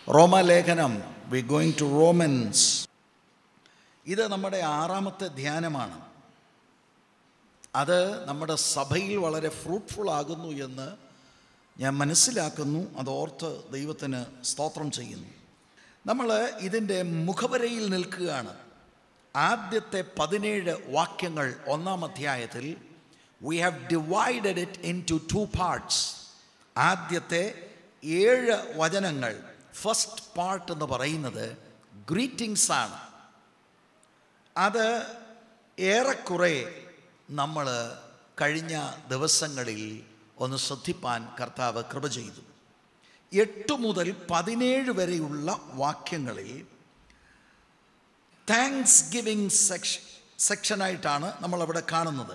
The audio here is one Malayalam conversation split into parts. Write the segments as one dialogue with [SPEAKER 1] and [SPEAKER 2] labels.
[SPEAKER 1] റോമാലേഖനം വി ഗോയിങ് ടു റോമൻസ് ഇത് നമ്മുടെ ആറാമത്തെ ധ്യാനമാണ് അത് നമ്മുടെ സഭയിൽ വളരെ ഫ്രൂട്ട്ഫുൾ ആകുന്നു എന്ന് ഞാൻ മനസ്സിലാക്കുന്നു അത് ഓർത്ത് ദൈവത്തിന് സ്തോത്രം ചെയ്യുന്നു നമ്മൾ ഇതിൻ്റെ മുഖവരയിൽ നിൽക്കുകയാണ് ആദ്യത്തെ പതിനേഴ് വാക്യങ്ങൾ ഒന്നാം അധ്യായത്തിൽ we have divided it into two parts ആദ്യത്തെ ഏഴ് വചനങ്ങൾ ഫസ്റ്റ് പാർട്ട് എന്ന് പറയുന്നത് ഗ്രീറ്റിംഗ്സ് ആണ് അത് ഏറെക്കുറെ നമ്മൾ കഴിഞ്ഞ ദിവസങ്ങളിൽ ഒന്ന് ശ്രദ്ധിപ്പാൻ കർത്താവ് കൃപ ചെയ്തു എട്ട് മുതൽ പതിനേഴ് വരെയുള്ള വാക്യങ്ങളിൽ താങ്ക്സ് ഗിവിങ് സെക്ഷൻ സെക്ഷനായിട്ടാണ് നമ്മളവിടെ കാണുന്നത്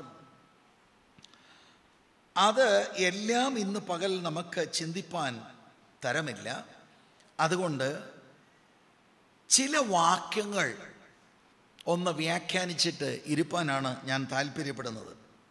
[SPEAKER 1] അത് എല്ലാം ഇന്ന് പകൽ നമുക്ക് ചിന്തിപ്പാൻ തരമില്ല അതുകൊണ്ട് ചില വാക്യങ്ങൾ ഒന്ന് വ്യാഖ്യാനിച്ചിട്ട് ഇരുപ്പാനാണ് ഞാൻ താല്പര്യപ്പെടുന്നത്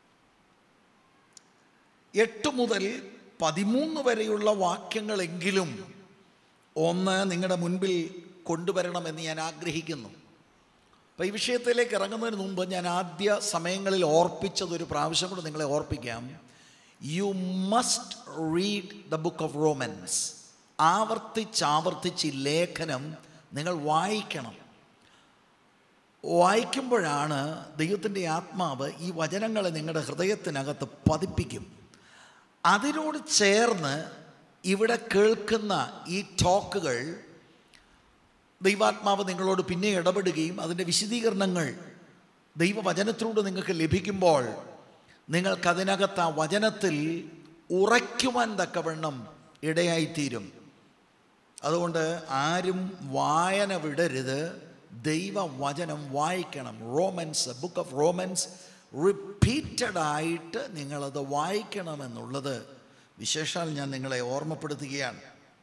[SPEAKER 1] എട്ട് മുതൽ പതിമൂന്ന് വരെയുള്ള വാക്യങ്ങളെങ്കിലും ഒന്ന് നിങ്ങളുടെ മുൻപിൽ കൊണ്ടുവരണമെന്ന് ഞാൻ ആഗ്രഹിക്കുന്നു അപ്പോൾ ഈ വിഷയത്തിലേക്ക് ഇറങ്ങുന്നതിന് മുമ്പ് ഞാൻ ആദ്യ സമയങ്ങളിൽ ഓർപ്പിച്ചത് ഒരു പ്രാവശ്യം കൂടെ നിങ്ങളെ ഓർപ്പിക്കാം you must read the book of Romans ആവർത്തിച്ചാവർത്തിച്ച് ഈ ലേഖനം നിങ്ങൾ വായിക്കണം വായിക്കുമ്പോഴാണ് ദൈവത്തിൻ്റെ ആത്മാവ് ഈ വചനങ്ങളെ നിങ്ങളുടെ ഹൃദയത്തിനകത്ത് പതിപ്പിക്കും അതിനോട് ചേർന്ന് ഇവിടെ കേൾക്കുന്ന ഈ ടോക്കുകൾ ദൈവാത്മാവ് നിങ്ങളോട് പിന്നെ ഇടപെടുകയും അതിൻ്റെ വിശദീകരണങ്ങൾ ദൈവവചനത്തിലൂടെ നിങ്ങൾക്ക് ലഭിക്കുമ്പോൾ നിങ്ങൾക്കതിനകത്ത് ആ വചനത്തിൽ ഉറയ്ക്കുവാൻ തക്കവണ്ണം ഇടയായിത്തീരും അതുകൊണ്ട് ആരും വായന വിടരുത് ദൈവവചനം വായിക്കണം Romans book of Romans repeated ആയിട്ട് നിങ്ങളത് വായിക്കണമെന്നുള്ളത് വിശേഷാൽ ഞാൻ നിങ്ങളെ ഓർമ്മപ്പെടുത്തുകയാണ്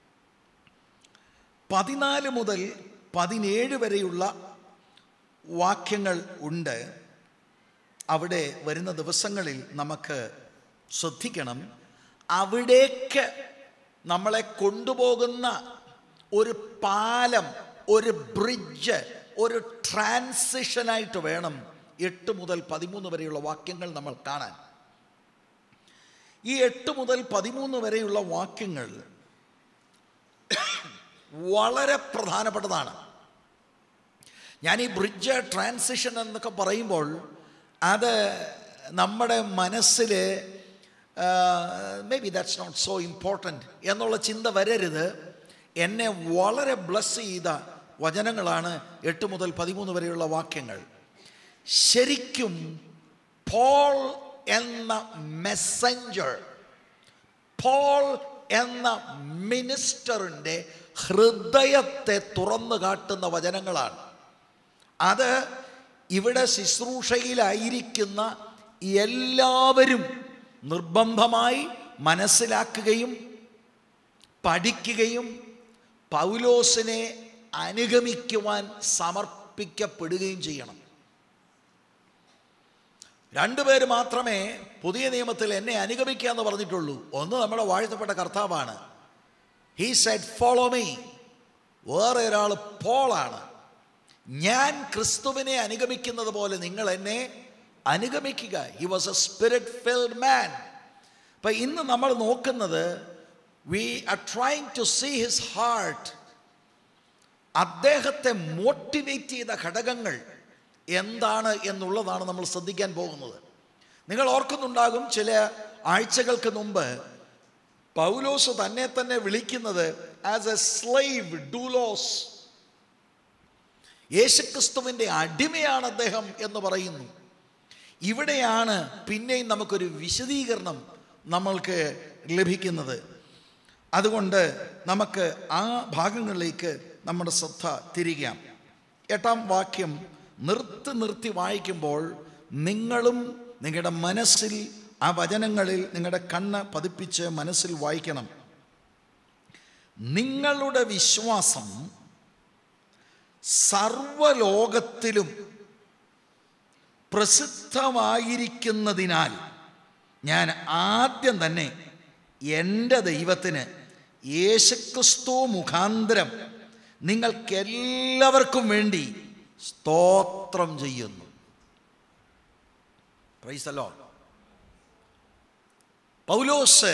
[SPEAKER 1] പതിനാല് മുതൽ പതിനേഴ് വരെയുള്ള വാക്യങ്ങൾ ഉണ്ട് അവിടെ വരുന്ന ദിവസങ്ങളിൽ നമുക്ക് ശ്രദ്ധിക്കണം അവിടേക്ക് നമ്മളെ കൊണ്ടുപോകുന്ന ഒരു പാലം ഒരു ബ്രിഡ്ജ് ഒരു ട്രാൻസിഷനായിട്ട് വേണം എട്ട് മുതൽ പതിമൂന്ന് വരെയുള്ള വാക്യങ്ങൾ നമ്മൾ കാണാൻ ഈ എട്ട് മുതൽ പതിമൂന്ന് വരെയുള്ള വാക്യങ്ങൾ വളരെ പ്രധാനപ്പെട്ടതാണ് ഞാൻ ഈ ബ്രിഡ്ജ് ട്രാൻസിഷൻ എന്നൊക്കെ പറയുമ്പോൾ അത് നമ്മുടെ മനസ്സിൽ maybe that's not so important എന്നുള്ള ചിന്ത വരരുത് എന്നെ വളരെ ബ്ലസ് ചെയ്ത വചനങ്ങളാണ് എട്ട് മുതൽ പതിമൂന്ന് വരെയുള്ള വാക്യങ്ങൾ ശരിക്കും പോൾ എന്ന മെസ്സഞ്ചർ പോൾ എന്ന മിനിസ്റ്ററിൻ്റെ ഹൃദയത്തെ തുറന്നു കാട്ടുന്ന വചനങ്ങളാണ് അത് ഇവിടെ ശുശ്രൂഷയിലായിരിക്കുന്ന എല്ലാവരും നിർബന്ധമായി മനസ്സിലാക്കുകയും പഠിക്കുകയും പൗലോസിനെ അനുഗമിക്കുവാൻ സമർപ്പിക്കപ്പെടുകയും ചെയ്യണം രണ്ടുപേര് മാത്രമേ പുതിയ നിയമത്തിൽ എന്നെ അനുഗമിക്കുക എന്ന് പറഞ്ഞിട്ടുള്ളൂ ഒന്ന് നമ്മുടെ വാഴ്ത്തപ്പെട്ട കർത്താവാണ് ഹീ സെഡ് ഫോളോ മീ വേറെ ഒരാൾ പോളാണ് ഞാൻ ക്രിസ്തുവിനെ അനുഗമിക്കുന്നത് പോലെ നിങ്ങൾ എന്നെ അനുഗമിക്കുക he was a spirit filled man അപ്പം ഇന്ന് നമ്മൾ നോക്കുന്നത് we are trying to see his heart അദ്ദേഹത്തെ മോട്ടിവേറ്റ് ചെയ്ത ഘടകങ്ങൾ എന്താണ് എന്നുള്ളതാണ് നമ്മൾ ശ്രദ്ധിക്കാൻ പോകുന്നത് നിങ്ങൾ ഓർക്കുന്നുണ്ടാകും ചില ആഴ്ചകൾക്ക് മുമ്പ് പൗലോസ് തന്നെ തന്നെ വിളിക്കുന്നത് ആസ് എ സ്ലൈവ് ഡൂലോസ് യേശുക്രിസ്തുവിൻ്റെ അടിമയാണ് അദ്ദേഹം എന്ന് പറയുന്നു ഇവിടെയാണ് പിന്നെയും നമുക്കൊരു വിശദീകരണം നമ്മൾക്ക് ലഭിക്കുന്നത് അതുകൊണ്ട് നമുക്ക് ആ ഭാഗങ്ങളിലേക്ക് നമ്മുടെ ശ്രദ്ധ തിരികാം എട്ടാം വാക്യം നിർത്തി നിർത്തി വായിക്കുമ്പോൾ നിങ്ങളും നിങ്ങളുടെ മനസ്സിൽ ആ വചനങ്ങളിൽ നിങ്ങളുടെ കണ്ണ് പതിപ്പിച്ച് മനസ്സിൽ വായിക്കണം നിങ്ങളുടെ വിശ്വാസം സർവലോകത്തിലും പ്രസിദ്ധമായിരിക്കുന്നതിനാൽ ഞാൻ ആദ്യം തന്നെ എൻ്റെ ദൈവത്തിന് യേശുക്രിസ്തു മുഖാന്തരം നിങ്ങൾക്ക് എല്ലാവർക്കും വേണ്ടി സ്തോത്രം ചെയ്യുന്നു Praise the Lord. പൗലോസ്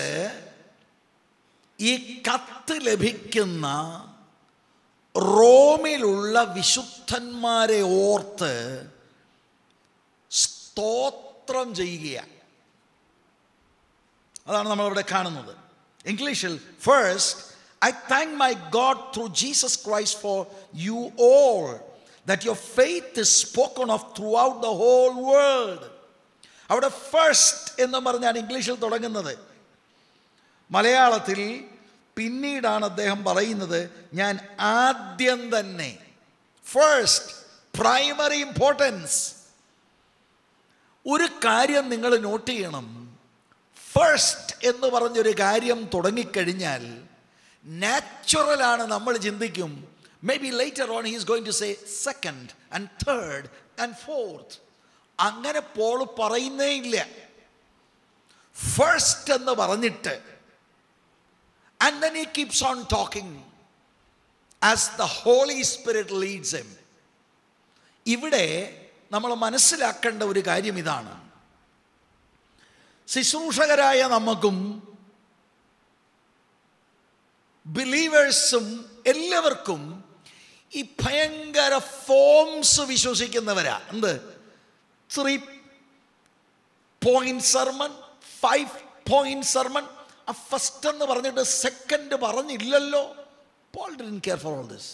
[SPEAKER 1] ഈ കത്ത് ലഭിക്കുന്ന റോമിലുള്ള വിശുദ്ധന്മാരെ ഓർത്ത് സ്തോത്രം ചെയ്യുകയാണ് അതാണ് നമ്മളിവിടെ കാണുന്നത് ഇംഗ്ലീഷിൽ first I thank my God through Jesus Christ for you all that your faith is spoken of throughout the whole world അവിടെ ഫസ്റ്റ് എന്ന് പറഞ്ഞാണ് ഇംഗ്ലീഷിൽ തുടങ്ങുന്നത് മലയാളത്തിൽ പിന്നീടാണ് അദ്ദേഹം പറയുന്നത് ഞാൻ ആദ്യം തന്നെ ഫസ്റ്റ് പ്രൈമറി ഇമ്പോർട്ടൻസ് ഒരു കാര്യം നിങ്ങൾ നോട്ട് ചെയ്യണം ഫസ്റ്റ് എന്ന് പറഞ്ഞൊരു കാര്യം തുടങ്ങിക്കഴിഞ്ഞാൽ നാച്ചുറലാണ് നമ്മൾ ചിന്തിക്കും maybe later on he's going to say second and third and fourth അങ്ങനെ പോൾ പറയുന്നേ ഇല്ല ഫസ്റ്റ് എന്ന് പറഞ്ഞിട്ട് and then he keeps on talking as the holy spirit leads him ഇവിടെ നമ്മൾ മനസ്സിലാക്കേണ്ട ഒരു കാര്യം ഇതാണ് ശുശ്രൂഷകരായ നമുക്കും ബിലീവേഴ്സും എല്ലാവർക്കും ഈ ഭയങ്കര ഫോംസ് വിശ്വസിക്കുന്നവരാ എന്ത് three point sermon five point sermon ആ ഫസ്റ്റ് എന്ന് പറഞ്ഞിട്ട് സെക്കൻഡ് പറഞ്ഞില്ലല്ലോ Paul didn't care for all this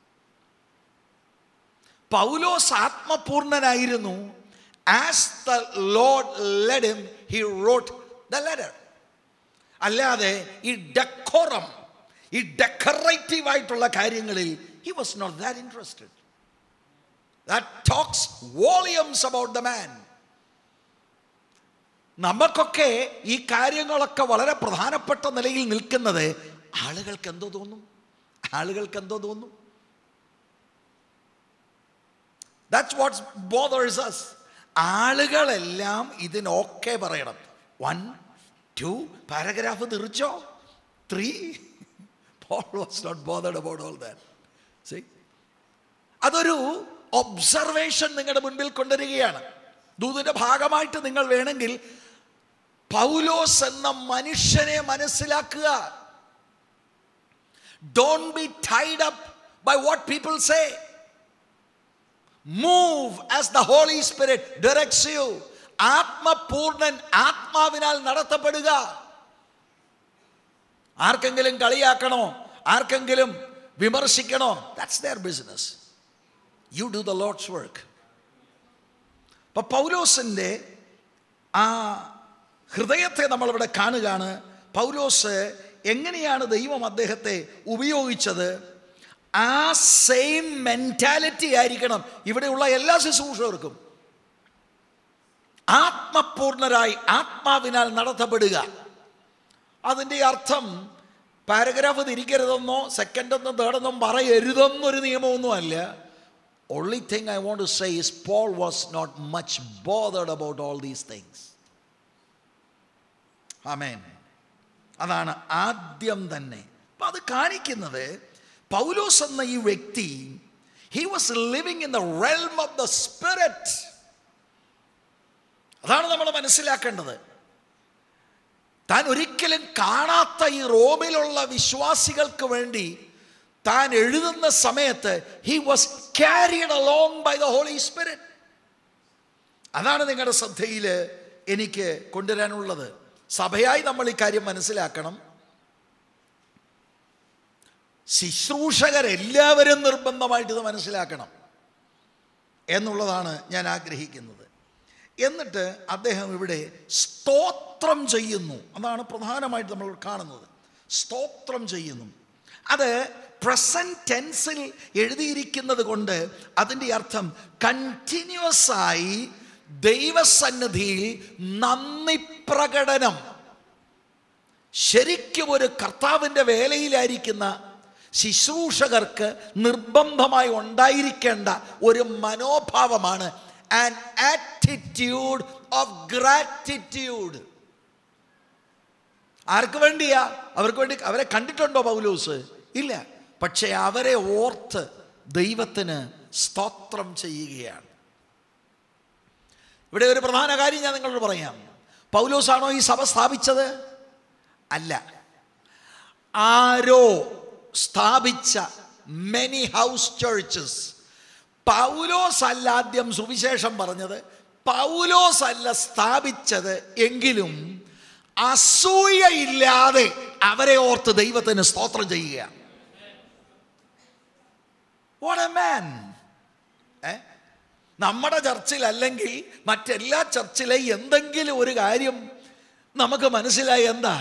[SPEAKER 1] Paulose ആത്മപൂർണനായിരുന്നു as the lord led him he wrote the letter അല്ലാതെ ഈ ഡെക്കോറം ഈ ഡെക്കറേറ്റീവ് ആയിട്ടുള്ള കാര്യങ്ങളിൽ he was not that interested that talks volumes about the man നമുക്കൊക്കെ ഈ കാര്യങ്ങളൊക്കെ വളരെ പ്രധാനപ്പെട്ട നിലയിൽ നിൽക്കുന്നത് ആളുകൾക്ക് എന്തോ തോന്നും ആളുകൾക്ക് എന്തോ തോന്നും ദാറ്റ്സ് വാട്ട്സ് ബോദേഴ്സ് അസ് ആളുകളെല്ലാം ഇതിനൊക്കെ പറയണം വൺ ടു പാരഗ്രാഫ് തീർച്ചോ three Paul was not bothered about all that see അതൊരു ഒബ്സർവേഷൻ നിങ്ങളുടെ മുൻപിൽ കൊണ്ടുവരികയാണ് ദൂതിൻ്റെ ഭാഗമായിട്ട് നിങ്ങൾ വേണമെങ്കിൽ പൗലോസ് എന്ന മനുഷ്യനെ മനസ്സിലാക്കുക don't be tied up by what people say move as the holy spirit directs you ആത്മപൂർണൻ ആത്മാവിനാൽ നടത്തപ്പെടുക ആർക്കെങ്കിലും കളിയാക്കണോ ആർക്കെങ്കിലും വിമർശിക്കണോ that's their business you do the lord's work അപ്പൊ പൗലോസിൻ്റെ ആ ഹൃദയത്തെ നമ്മളിവിടെ കാണുകയാണ് പൗലോസ് എങ്ങനെയാണ് ദൈവം അദ്ദേഹത്തെ ഉപയോഗിച്ചത് ആ സെയിം മെൻറ്റാലിറ്റി ആയിരിക്കണം ഇവിടെയുള്ള എല്ലാ ശുശ്രൂഷകർക്കും ആത്മപൂർണരായി ആത്മാവിനാൽ നടത്തപ്പെടുക അതിൻ്റെ അർത്ഥം പാരഗ്രാഫ് തിരിക്കരുതെന്നോ സെക്കൻഡെന്നോ തേർഡെന്നോ പറയരുതെന്നൊരു നിയമമൊന്നുമല്ല only thing I want to say is Paul was not much bothered about all these things. Amen. അതാണ് ആദ്യം തന്നെ അപ്പം അത് കാണിക്കുന്നത് പൗലോസ് എന്ന ഈ വ്യക്തി he was living in the realm of the spirit അതാണ് നമ്മൾ മനസ്സിലാക്കേണ്ടത് താൻ ഒരിക്കലും കാണാത്ത ഈ റോമിലുള്ള വിശ്വാസികൾക്ക് വേണ്ടി താൻ എഴുതുന്ന സമയത്ത് he was carried along by the holy spirit അതാണ് നിങ്ങളുടെ ശ്രദ്ധയിൽ എനിക്ക് കൊണ്ടുവരാനുള്ളത് സഭയായി നമ്മൾ ഈ കാര്യം മനസ്സിലാക്കണം ശുശ്രൂഷകരെല്ലാവരും നിർബന്ധമായിട്ട് ഇത് മനസ്സിലാക്കണം എന്നുള്ളതാണ് ഞാൻ ആഗ്രഹിക്കുന്നത് എന്നിട്ട് അദ്ദേഹം ഇവിടെ സ്തോത്രം ചെയ്യുന്നു അതാണ് പ്രധാനമായിട്ട് നമ്മൾ കാണുന്നത് സ്തോത്രം ചെയ്യുന്നു അത് പ്രസന്റ് ടെൻസിൽ എഴുതിയിരിക്കുന്നത് കൊണ്ട് അതിൻ്റെ അർത്ഥം കണ്ടിന്യൂസ് ആയി ദൈവസന്നിധിയിൽ നന്ദി പ്രകടനം ശരിക്കും ഒരു കർത്താവിൻ്റെ വേലയിലായിരിക്കുന്ന ശുശ്രൂഷകർക്ക് നിർബന്ധമായി ഉണ്ടായിരിക്കേണ്ട ഒരു മനോഭാവമാണ് ആൻ ആറ്റിറ്റ്യൂഡ് ഓഫ് ഗ്രാറ്റിറ്റ്യൂഡ് ആർക്ക് വേണ്ടിയാ അവർക്ക് വേണ്ടി അവരെ കണ്ടിട്ടുണ്ടോ പൗലൂസ് ഇല്ല പക്ഷേ അവരെ ഓർത്ത് ദൈവത്തിന് സ്തോത്രം ചെയ്യുകയാണ് ഇവിടെ ഒരു പ്രധാന കാര്യം ഞാൻ നിങ്ങളോട് പറയാം പൗലോസാണോ ഈ സഭ സ്ഥാപിച്ചത് അല്ല ആരോ സ്ഥാപിച്ച മെനി ഹൗസ് ചേർച്ചസ് പൗലോസ് അല്ല ആദ്യം സുവിശേഷം പറഞ്ഞത് പൗലോസ് അല്ല സ്ഥാപിച്ചത് എങ്കിലും അസൂയയില്ലാതെ അവരെ ഓർത്ത് ദൈവത്തിന് സ്തോത്രം ചെയ്യുക What a man. ഏ നമ്മുടെ ചർച്ചിൽ അല്ലെങ്കിൽ മറ്റെല്ലാ ചർച്ചിലെ എന്തെങ്കിലും ഒരു കാര്യം നമുക്ക് മനസ്സിലായി എന്താ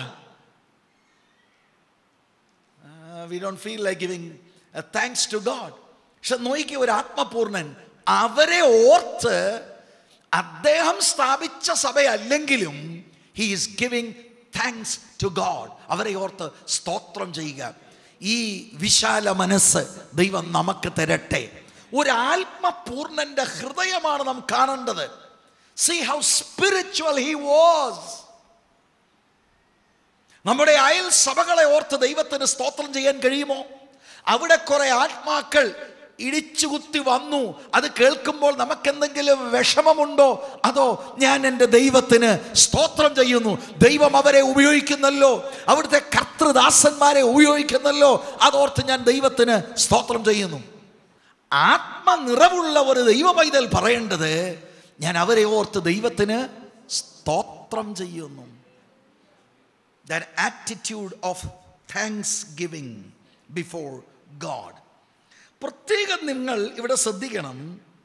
[SPEAKER 1] we don't feel like giving thanks to God പക്ഷെ നോക്കി ഒരു ആത്മപൂർണൻ അവരെ ഓർത്ത് അദ്ദേഹം സ്ഥാപിച്ച സഭയല്ലെങ്കിലും he is giving thanks to God അവരെ ഓർത്ത് സ്തോത്രം ചെയ്യുക ഈ വിശാല മനസ്സ് ദൈവം നമുക്ക് തരട്ടെ ഒരു ആത്മപൂർണന്റെ ഹൃദയമാണ് നാം കാണേണ്ടത് see how spiritual he was നമ്മുടെ അയൽ സഭകളെ ഓർത്ത് ദൈവത്തിന് സ്തോത്രം ചെയ്യാൻ കഴിയുമോ അവിടെ കുറെ ആത്മാക്കൾ ഇടിച്ചുകുത്തി വന്നു അത് കേൾക്കുമ്പോൾ നമുക്കെന്തെങ്കിലും വിഷമമുണ്ടോ അതോ ഞാൻ എൻ്റെ ദൈവത്തിന് സ്തോത്രം ചെയ്യുന്നു ദൈവം അവരെ ഉപയോഗിക്കുന്നല്ലോ അവിടുത്തെ കർത്തൃദാസന്മാരെ ഉപയോഗിക്കുന്നല്ലോ അതോർത്ത് ഞാൻ ദൈവത്തിന് സ്തോത്രം ചെയ്യുന്നു ആത്മനിറവുള്ള ഒരു ദൈവ പൈതൽ പറയേണ്ടത് ഞാൻ അവരെ ഓർത്ത് ദൈവത്തിന് സ്തോത്രം ചെയ്യുന്നു that attitude of thanksgiving before God. പ്രത്യേകം നിങ്ങൾ ഇവിടെ ശ്രദ്ധിക്കണം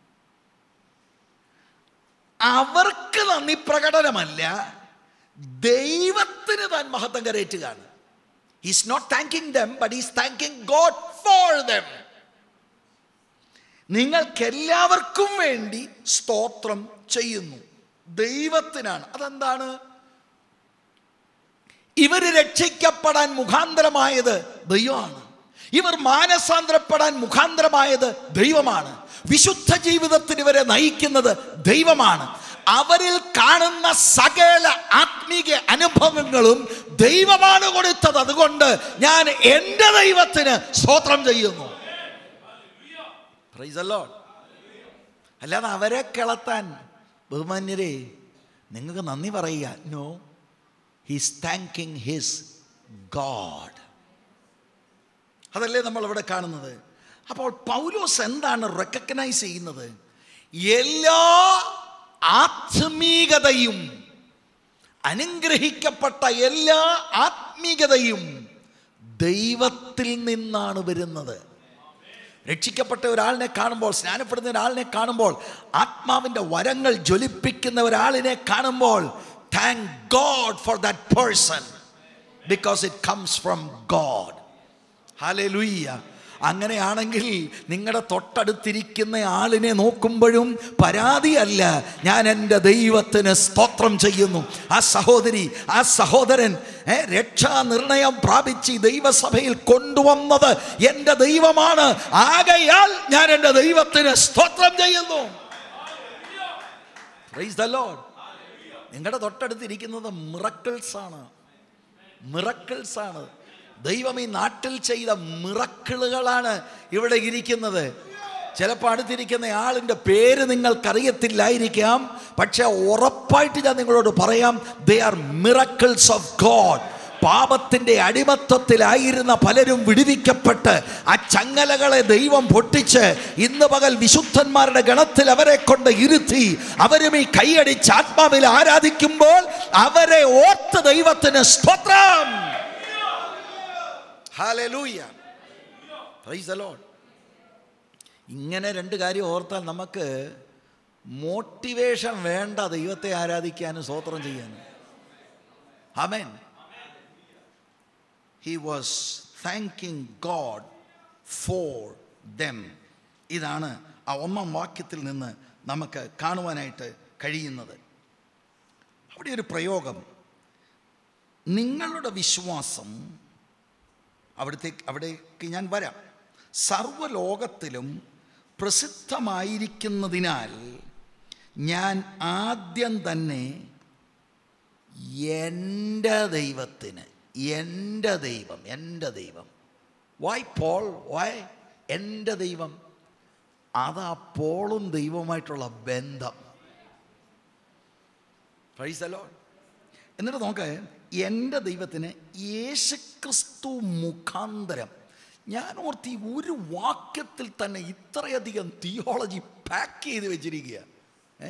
[SPEAKER 1] അവർക്ക് നന്ദി പ്രകടനമല്ല ദൈവത്തിന് താൻ മഹത്വം കരയറ്റുകയാണ് is not thanking them but is thanking God for them നിങ്ങൾക്കെല്ലാവർക്കും വേണ്ടി സ്തോത്രം ചെയ്യുന്നു ദൈവത്തിനാണ് അതെന്താണ് ഇവർ രക്ഷിക്കപ്പെടാൻ മുഖാന്തരമായത് ദൈവമാണ് ഇവർ മാനസാന്തരപ്പെടാൻ മുഖാന്തരമായത് ദൈവമാണ് വിശുദ്ധ ജീവിതത്തിന് ഇവരെ നയിക്കുന്നത് ദൈവമാണ് അവരിൽ കാണുന്ന സകല ആത്മീക അനുഭവങ്ങളും ദൈവമാണ് കൊടുത്തത് അതുകൊണ്ട് ഞാൻ എൻ്റെ ദൈവത്തിന് സ്തോത്രം ചെയ്യുന്നു Praise the Lord. അല്ലാതെ അവരെ കിളത്താൻ ബഹുമാന്യരെ നിങ്ങൾക്ക് നന്ദി പറയുക no he's thanking his God അതല്ലേ നമ്മൾ ഇവിടെ കാണുന്നത് അപ്പോൾ പൗലോസ് എന്താണ് റെക്കഗ്നൈസ് ചെയ്യുന്നത് എല്ലാ ആത്മീകതയും അനുഗ്രഹിക്കപ്പെട്ട എല്ലാ ആത്മീകതയും ദൈവത്തിൽ നിന്നാണ് വരുന്നത് രക്ഷിക്കപ്പെട്ട ഒരാളിനെ കാണുമ്പോൾ സ്നാനപ്പെടുന്ന ഒരാളിനെ കാണുമ്പോൾ ആത്മാവിൻ്റെ വരങ്ങൾ ജ്വലിപ്പിക്കുന്ന ഒരാളിനെ കാണുമ്പോൾ thank God for that person because it comes from God hallelujah അങ്ങനെയാണെങ്കിൽ നിങ്ങളുടെ തൊട്ടടുത്തിരിക്കുന്ന ആളിനെ നോക്കുമ്പോഴും പരാതിയല്ല ഞാൻ എൻ്റെ ദൈവത്തിന് സ്തോത്രം ചെയ്യുന്നു ആ സഹോദരി ആ സഹോദരൻ ഏ, രക്ഷാനിർണയം പ്രാപിച്ച് ഈ ദൈവസഭയിൽ കൊണ്ടുവന്നത് എൻ്റെ ദൈവമാണ് ആകയാൽ ഞാൻ എൻ്റെ ദൈവത്തിന് സ്തോത്രം ചെയ്യുന്നു Praise the Lord. നിങ്ങളുടെ തൊട്ടടുത്തിരിക്കുന്നത് മിറക്കിൾസ് ആണ് മിറക്കിൾസ് ആണ് ദൈവം ഈ നാട്ടിൽ ചെയ്ത മിറക്കിളുകളാണ് ഇവിടെ ഇരിക്കുന്നത് ചിലപ്പോൾ അടുത്തിരിക്കുന്ന ആളിൻ്റെ പേര് നിങ്ങൾക്കറിയത്തില്ലായിരിക്കാം പക്ഷെ ഉറപ്പായിട്ട് ഞാൻ നിങ്ങളോട് പറയാം they are miracles of God പാപത്തിൻ്റെ അടിമത്വത്തിലായിരുന്ന പലരും വിടുവിക്കപ്പെട്ട് ആ ചങ്ങലകളെ ദൈവം പൊട്ടിച്ച് ഇന്ന് പകൽ വിശുദ്ധന്മാരുടെ ഗണത്തിൽ അവരെ കൊണ്ട് ഇരുത്തി അവരും ഈ കൈയടിച്ച് ആത്മാവിൽ ആരാധിക്കുമ്പോൾ അവരെ ഓർത്ത് ദൈവത്തിന് സ്തോത്രം Hallelujah. Praise the Lord. ഇങ്ങനെ രണ്ട് കാര്യം ഓർത്താൽ നമുക്ക് മോട്ടിവേഷൻ വേണ്ട ദൈവത്തെ ആരാധിക്കാനും സ്തോത്രം ചെയ്യാനും ആമേൻ he was thanking God for them ഇതാണ് ആ ഒന്നാം വാക്യത്തിൽ നിന്ന് നമുക്ക് കാണുവാനായിട്ട് കഴിയുന്നത് അവിടെ ഒരു പ്രയോഗം നിങ്ങളുടെ വിശ്വാസം അവിടത്തേക്ക് അവിടേക്ക് ഞാൻ വരാം സർവ്വലോകത്തിലും പ്രസിദ്ധമായിരിക്കുന്നതിനാൽ ഞാൻ ആദ്യം തന്നെ എൻ്റെ ദൈവത്തിന് എൻ്റെ ദൈവം എൻ്റെ ദൈവം വൈ പോൾ വൈ എൻ്റെ ദൈവം അതാ പോളും ദൈവമായിട്ടുള്ള ബന്ധം പ്രൈസലോ എന്നിട്ട് നോക്ക് എൻ്റെ ദൈവത്തിന് യേശുക്രിസ്തു മുഖാന്തരം ഞാൻ ഓർത്തി ഒരു വാക്യത്തിൽ തന്നെ ഇത്രയധികം തിയോളജി പാക്ക് ചെയ്ത് വെച്ചിരിക്കുക ഏ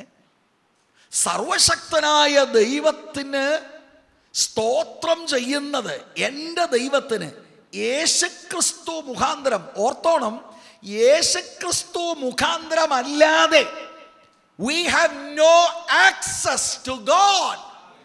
[SPEAKER 1] സർവശക്തനായ ദൈവത്തിന് സ്തോത്രം ചെയ്യുന്നത് എൻ്റെ ദൈവത്തിന് യേശുക്രിസ്തു മുഖാന്തരം ഓർത്തോണം യേശുക്രിസ്തു മുഖാന്തരമല്ലാതെ we have no access to God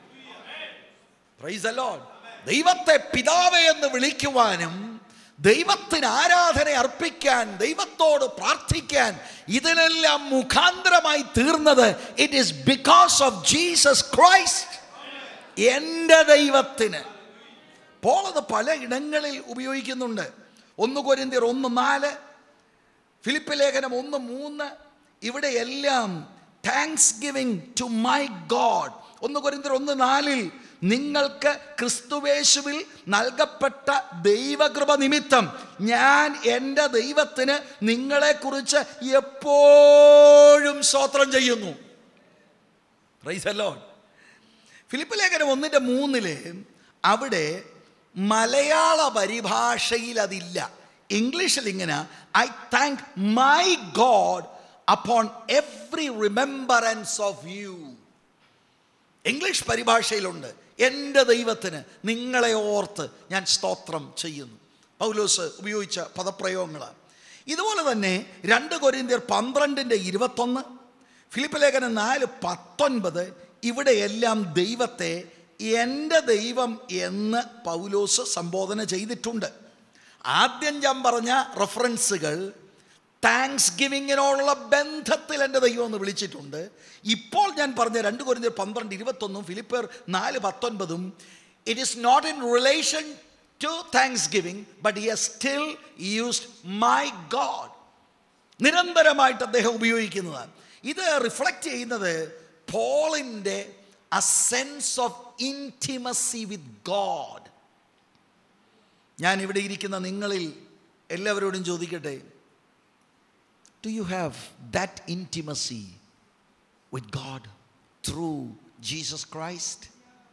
[SPEAKER 1] praise alone ദൈവത്തെ പിതാവേ എന്ന് വിളിക്കുവാനും ദൈവത്തിന് ആരാധന അർപ്പിക്കാൻ ദൈവത്തോട് പ്രാർത്ഥിക്കാൻ ഇതിനെല്ലാം മുഖാന്തരമായി തീർന്നത് it is because of Jesus Christ എൻ്റെ ദൈവത്തിന് പോൾ അത് പല ഇടങ്ങളിൽ ഉപയോഗിക്കുന്നുണ്ട് ഒന്ന് കൊരിന്തിയർ ഒന്ന് നാല് ഫിലിപ്പ് ലേഖനം ഒന്ന് മൂന്ന് ഇവിടെ എല്ലാം thanksgiving to my God ഒന്ന് കൊരിന്തിയർ ഒന്ന് നാലിൽ നിങ്ങൾക്ക് ക്രിസ്തുവേശുവിൽ നൽകപ്പെട്ട ദൈവകൃപ നിമിത്തം ഞാൻ എൻ്റെ ദൈവത്തിന് നിങ്ങളെക്കുറിച്ച് എപ്പോഴും സ്തോത്രം ചെയ്യുന്നു റൈസല്ലോ ഫിലിപ്പ് ലേഖനം ഒന്നിൻ്റെ മൂന്നില് അവിടെ മലയാള പരിഭാഷയിൽ അതില്ല ഇംഗ്ലീഷിൽ ഇങ്ങനെ I thank my God upon every remembrance of you English പരിഭാഷയിലുണ്ട് എൻ്റെ ദൈവത്തിന് നിങ്ങളെ ഓർത്ത് ഞാൻ സ്തോത്രം ചെയ്യുന്നു പൗലോസ് ഉപയോഗിച്ച പദപ്രയോഗങ്ങൾ ഇതുപോലെ തന്നെ രണ്ട് കൊരിന്തിയർ പന്ത്രണ്ടിൻ്റെ ഇരുപത്തൊന്ന് ഫിലിപ്പ് ലേഖനം നാല് പത്തൊൻപത് ഇവിടെയെല്ലാം ദൈവത്തെ എൻ്റെ ദൈവം എന്ന് പൗലോസ് സംബോധന ചെയ്തിട്ടുണ്ട് ആദ്യം ഞാൻ പറഞ്ഞ റെഫറൻസുകൾ താങ്ക്സ് ഗിവിങ്ങിനോടുള്ള ബന്ധത്തിൽ എൻ്റെ ദൈവം എന്ന് വിളിച്ചിട്ടുണ്ട് ഇപ്പോൾ ഞാൻ പറഞ്ഞ രണ്ട് കുറഞ്ഞ പന്ത്രണ്ട് ഇരുപത്തൊന്നും ഫിലിപ്പർ നാല് പത്തൊൻപതും it is not in relation to thanksgiving but he still used my God നിരന്തരമായിട്ട് അദ്ദേഹം ഉപയോഗിക്കുന്നതാണ് ഇത് റിഫ്ലക്റ്റ് ചെയ്യുന്നത് പോളിൻ്റെ a sense of intimacy with God ഞാൻ ഇവിടെ ഇരിക്കുന്ന നിങ്ങളിൽ എല്ലാവരോടും ചോദിക്കട്ടെ do you have that intimacy with God through Jesus Christ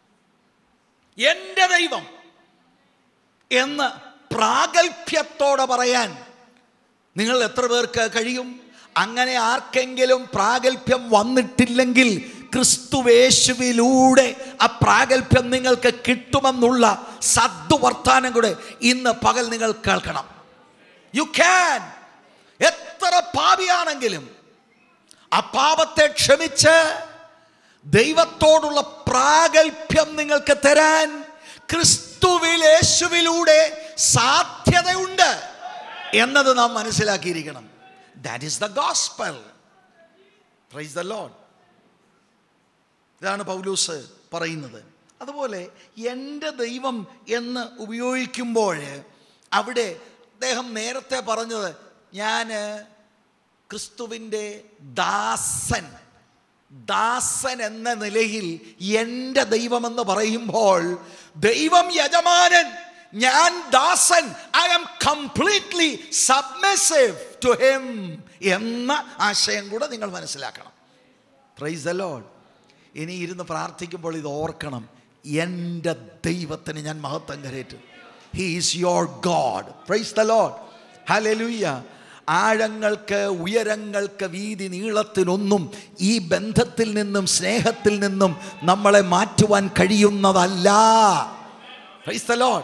[SPEAKER 1] എൻ്റെ ദൈവം എന്ന് പ്രാഗൽഭ്യത്തോടെ പറയാൻ നിങ്ങൾ എത്ര പേർക്ക് കഴിയും അങ്ങനെ ആർക്കെങ്കിലും പ്രാഗൽഭ്യം വന്നിട്ടില്ലെങ്കിൽ ക്രിസ്തുവേശുവിലൂടെ ആ പ്രാഗൽഭ്യം നിങ്ങൾക്ക് കിട്ടുമെന്നുള്ള സദ്വർത്താനം കൂടെ ഇന്ന് പകൽ നിങ്ങൾ കേൾക്കണം യു ക്യാൻ എത്ര പാപിയാണെങ്കിലും ആ പാപത്തെ ക്ഷമിച്ച് ദൈവത്തോടുള്ള പ്രാഗൽഭ്യം നിങ്ങൾക്ക് തരാൻ ക്രിസ്തുവിൽ യേശുവിലൂടെ സാധ്യതയുണ്ട് എന്നത് നാം മനസ്സിലാക്കിയിരിക്കണം that is the gospel praise the Lord ഇതാണ് പൗലൂസ് പറയുന്നത് അതുപോലെ എൻ്റെ ദൈവം എന്ന് ഉപയോഗിക്കുമ്പോൾ അവിടെ അദ്ദേഹം നേരത്തെ പറഞ്ഞത് ഞാൻ ക്രിസ്തുവിൻ്റെ ദാസൻ ദാസൻ എന്ന നിലയിൽ എൻ്റെ ദൈവമെന്ന് പറയുമ്പോൾ ദൈവം യജമാനൻ ഞാൻ ദാസൻ I am completely submissive to him എന്ന ആശയം കൂടെ നിങ്ങൾ മനസ്സിലാക്കണം പ്രൈസ് ദ ലോഡ് ഇനി ഇരുന്ന് പ്രാർത്ഥിക്കുമ്പോൾ ഇത് ഓർക്കണം എൻ്റെ ദൈവത്തിന് ഞാൻ മഹത്വം കരേറ്റും he is your God praise the Lord hallelujah ആഴങ്ങൾക്ക് ഉയരങ്ങൾക്ക് വീതി നീളത്തിനൊന്നും ഈ ബന്ധത്തിൽ നിന്നും സ്നേഹത്തിൽ നിന്നും നമ്മളെ മാറ്റുവാൻ കഴിയുന്നതല്ല പ്രൈസ് ദ ലോഡ്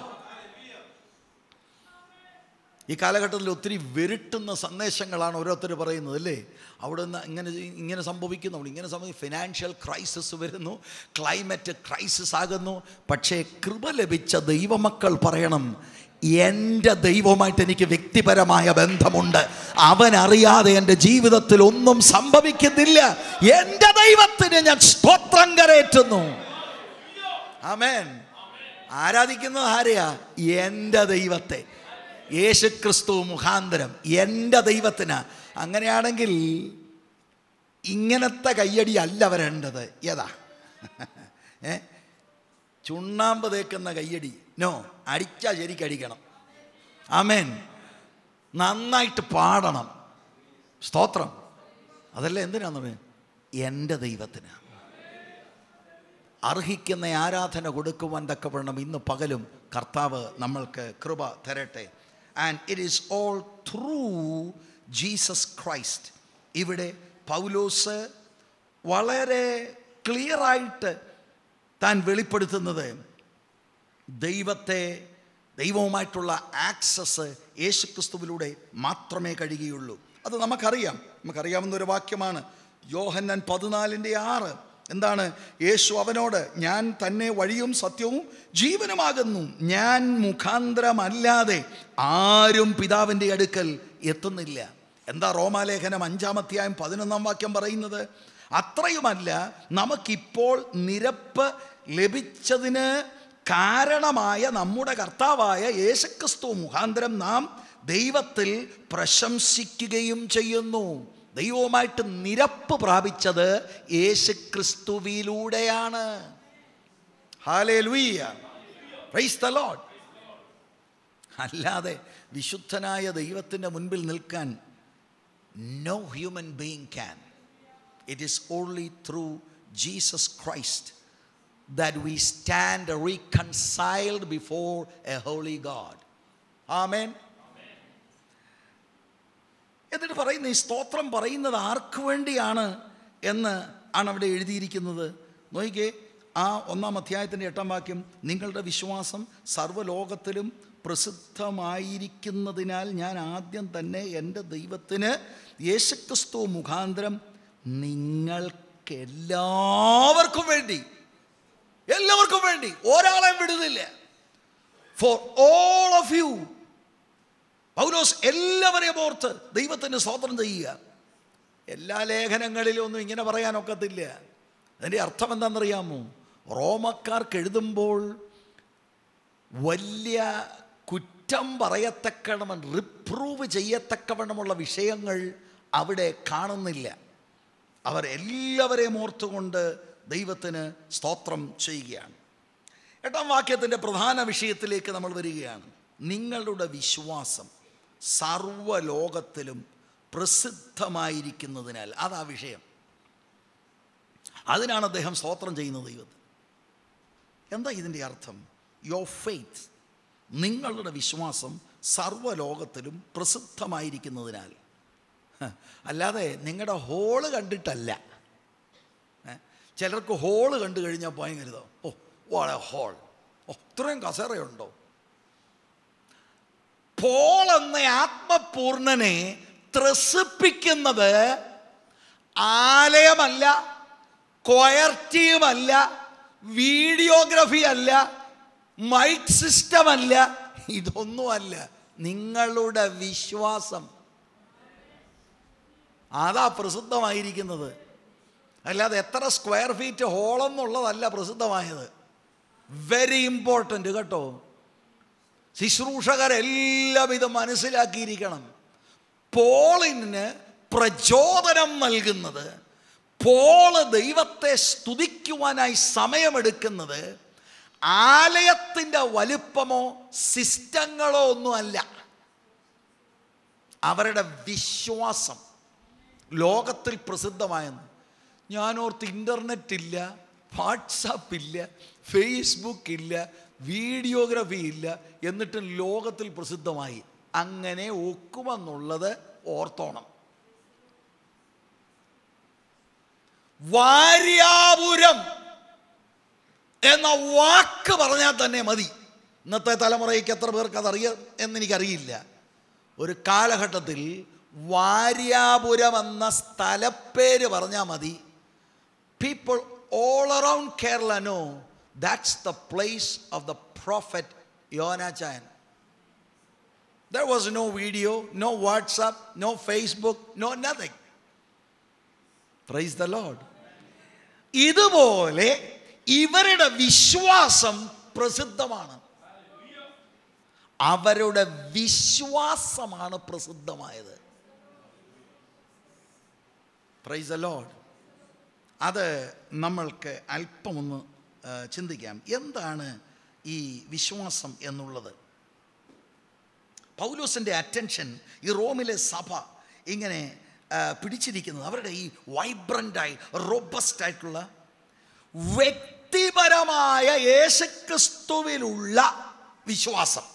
[SPEAKER 1] ഈ കാലഘട്ടത്തിൽ ഒത്തിരി വെരുട്ടുന്ന സന്ദേശങ്ങളാണ് ഓരോരുത്തർ പറയുന്നത് അല്ലേ അവിടെ നിന്ന് ഇങ്ങനെ ഇങ്ങനെ സംഭവിക്കുന്നു അവിടെ ഇങ്ങനെ സംഭവിക്കും ഫിനാൻഷ്യൽ ക്രൈസിസ് വരുന്നു ക്ലൈമറ്റ് ക്രൈസിസ് ആകുന്നു പക്ഷേ കൃപ ലഭിച്ച ദൈവമക്കൾ പറയണം എൻ്റെ ദൈവമായിട്ട് എനിക്ക് വ്യക്തിപരമായ ബന്ധമുണ്ട് അവൻ അറിയാതെ എൻ്റെ ജീവിതത്തിൽ ഒന്നും സംഭവിക്കുന്നില്ല എൻ്റെ ദൈവത്തിന് ഞാൻ സ്തോത്രം കരയറ്റുന്നു ആമേൻ ആരാധിക്കുന്നത് ആരെയാ എൻ്റെ ദൈവത്തെ യേശുക്രിസ്തു മുഖാന്തരം എൻ്റെ ദൈവത്തിന് അങ്ങനെയാണെങ്കിൽ ഇങ്ങനത്തെ കയ്യടി അല്ല വരേണ്ടത് ഏതാ ഏ ചുണ്ണാമ്പ് തേക്കുന്ന കയ്യടി നോ അടിച്ചാൽ ശരിക്കടിക്കണം ആമേൻ നന്നായിട്ട് പാടണം സ്തോത്രം അതല്ല എന്തിനാന്ന് പറയുക എൻ്റെ ദൈവത്തിന് അർഹിക്കുന്ന ആരാധന കൊടുക്കുവാൻ തക്കവണ്ണം ഇന്ന് പകലും കർത്താവ് നമ്മൾക്ക് കൃപ തരട്ടെ and it is all through Jesus Christ ഇവിടെ പൗലോസ് വളരെ ക്ലിയറായിട്ട് താൻ വെളിപ്പെടുത്തുന്നത് ദൈവത്തെ ദൈവവുമായിട്ടുള്ള ആക്സസ് യേശുക്രിസ്തുവിലൂടെ മാത്രമേ കഴിയുകയുള്ളൂ അത് നമുക്കറിയാം നമുക്കറിയാവുന്ന ഒരു വാക്യമാണ് യോഹന്നൻ പതിനാലിൻ്റെ ആറ് എന്താണ് യേശു അവനോട് ഞാൻ തന്നെ വഴിയും സത്യവും ജീവനുമാകുന്നു ഞാൻ മുഖാന്തരമല്ലാതെ ആരും പിതാവിൻ്റെ അടുക്കൽ എത്തുന്നില്ല എന്താ റോമാലേഖനം അഞ്ചാമധ്യായം പതിനൊന്നാം വാക്യം പറയുന്നത് അത്രയുമല്ല നമുക്കിപ്പോൾ നിരപ്പ് ലഭിച്ചതിന് കാരണമായ നമ്മുടെ കർത്താവായ യേശുക്രിസ്തു മുഖാന്തരം നാം ദൈവത്തിൽ പ്രശംസിക്കുകയും ചെയ്യുന്നു ദൈവവുമായിട്ട് നിരപ്പ് പ്രാപിച്ചത് യേശുക്രിസ്തുവിലൂടെയാണ് ഹാലേ ലൂയ്യ പ്രൈസ് ദ ലോഡ് അല്ലാതെ വിശുദ്ധനായ ദൈവത്തിൻ്റെ മുൻപിൽ നിൽക്കാൻ no human being can it is only through Jesus Christ that we stand reconciled before a holy God. Amen. എന്നിട്ട് പറയുന്ന ഈ സ്തോത്രം പറയുന്നത് ആർക്ക് വേണ്ടിയാണ് എന്ന് ആണ് അവിടെ എഴുതിയിരിക്കുന്നത് നോക്കിക്കേ ആ ഒന്നാം അധ്യായത്തിൻ്റെ എട്ടാം വാക്യം നിങ്ങളുടെ വിശ്വാസം സർവ്വലോകത്തിലും പ്രസിദ്ധമായിരിക്കുന്നതിനാൽ ഞാൻ ആദ്യം തന്നെ എൻ്റെ ദൈവത്തിന് യേശുക്രിസ്തു മുഖാന്തരം നിങ്ങൾക്കെല്ലാവർക്കും വേണ്ടി എല്ലാവർക്കും വേണ്ടി ഒരാളെയും വിടുന്നില്ല for all of you Paulose എല്ലാവരെയും ഓർത്ത് ദൈവത്തിന് സ്വതന്ത്രം ചെയ്യുക എല്ലാ ലേഖനങ്ങളിലും ഒന്നും ഇങ്ങനെ പറയാനൊക്കത്തില്ല അതിൻ്റെ അർത്ഥം എന്താണെന്നറിയാമോ റോമക്കാർക്ക് എഴുതുമ്പോൾ വലിയ കുറ്റം പറയത്തക്കവണ്ണം റിപ്രൂവ് ചെയ്യത്തക്കവണ്ണമുള്ള വിഷയങ്ങൾ അവിടെ കാണുന്നില്ല അവർ എല്ലാവരെയും ഓർത്തുകൊണ്ട് ദൈവത്തിന് സ്തോത്രം ചെയ്യുകയാണ് എട്ടാം വാക്യത്തിൻ്റെ പ്രധാന വിഷയത്തിലേക്ക് നമ്മൾ വരികയാണ് നിങ്ങളുടെ വിശ്വാസം സർവലോകത്തിലും പ്രസിദ്ധമായിരിക്കുന്നതിനാൽ അതാ വിഷയം അതിനാണ് അദ്ദേഹം സ്തോത്രം ചെയ്യുന്നത് ദൈവത്തിന് എന്താ ഇതിൻ്റെ അർത്ഥം യോ ഫെയ്ത്ത് നിങ്ങളുടെ വിശ്വാസം സർവലോകത്തിലും പ്രസിദ്ധമായിരിക്കുന്നതിനാൽ ഹ, അല്ലാതെ നിങ്ങളുടെ ഹോള് കണ്ടിട്ടല്ല ഏ? ചിലർക്ക് ഹോള് കണ്ടു കഴിഞ്ഞാൽ ഭയങ്കര ഓ വളരെ ഹോൾ ഓ ഇത്രയും കസേറയുണ്ടോ പോൾ എന്ന ആത്മപൂർണനെ ത്രസിപ്പിക്കുന്നത് ആലയമല്ല കൊയർ ടീമല്ല വീഡിയോഗ്രഫി അല്ല മൈക്ക് സിസ്റ്റം അല്ല ഇതൊന്നുമല്ല നിങ്ങളുടെ വിശ്വാസം അതാ പ്രസിദ്ധമായിരിക്കുന്നത് അല്ലാതെ എത്ര സ്ക്വയർ ഫീറ്റ് ഹോളെന്നുള്ളതല്ല പ്രസിദ്ധമായത് വെരി ഇമ്പോർട്ടൻ്റ് കേട്ടോ ശുശ്രൂഷകരെല്ലാം ഇത് മനസ്സിലാക്കിയിരിക്കണം പോളിന് പ്രചോദനം നൽകുന്നത് പോള് ദൈവത്തെ സ്തുതിക്കുവാനായി സമയമെടുക്കുന്നത് ആലയത്തിൻ്റെ വലുപ്പമോ സിസ്റ്റങ്ങളോ ഒന്നുമല്ല അവരുടെ വിശ്വാസം ലോകത്തിൽ പ്രസിദ്ധമായെന്ന് ഞാനോർത്ത് ഇൻ്റർനെറ്റ് ഇല്ല വാട്സാപ്പ് ഇല്ല ഫേസ്ബുക്ക് ഇല്ല വീഡിയോഗ്രഫി ഇല്ല എന്നിട്ടും ലോകത്തിൽ പ്രസിദ്ധമായി അങ്ങനെ ഒക്കുമെന്നുള്ളത് ഓർത്തോണം വാര്യാപുരം എന്ന വാക്ക് പറഞ്ഞാൽ തന്നെ മതി ഇന്നത്തെ തലമുറയ്ക്ക് എത്ര പേർക്ക് അതറിയാം എന്നെനിക്കറിയില്ല ഒരു കാലഘട്ടത്തിൽ വാര്യാപുരം എന്ന സ്ഥലപ്പേര് പറഞ്ഞാൽ മതി people all around Kerala no that's the place of the prophet യോനാചാൻ there was no video no WhatsApp no Facebook no nothing praise the Lord ഇതുപോലെ ഇവരുടെ വിശ്വാസം പ്രസിദ്ധമാണ് അവരുടെ വിശ്വാസമാണ് പ്രസിദ്ധമായത് പ്രൈസ് ദ ലോഡ് അത് നമ്മൾക്ക് അല്പമൊന്ന് ആ, ചിന്തിക്കാം എന്താണ് ഈ വിശ്വാസം എന്നുള്ളത് പൗലോസിൻ്റെ അറ്റൻഷൻ ഈ റോമിലെ സഭ ഇങ്ങനെ ആ, പിടിച്ചിരിക്കുന്നത് അവരുടെ ഈ വൈബ്രൻ്റായി റോബസ്റ്റ് ആയിട്ടുള്ള വ്യക്തിപരമായ യേശുക്രിസ്തുവിലുള്ള വിശ്വാസം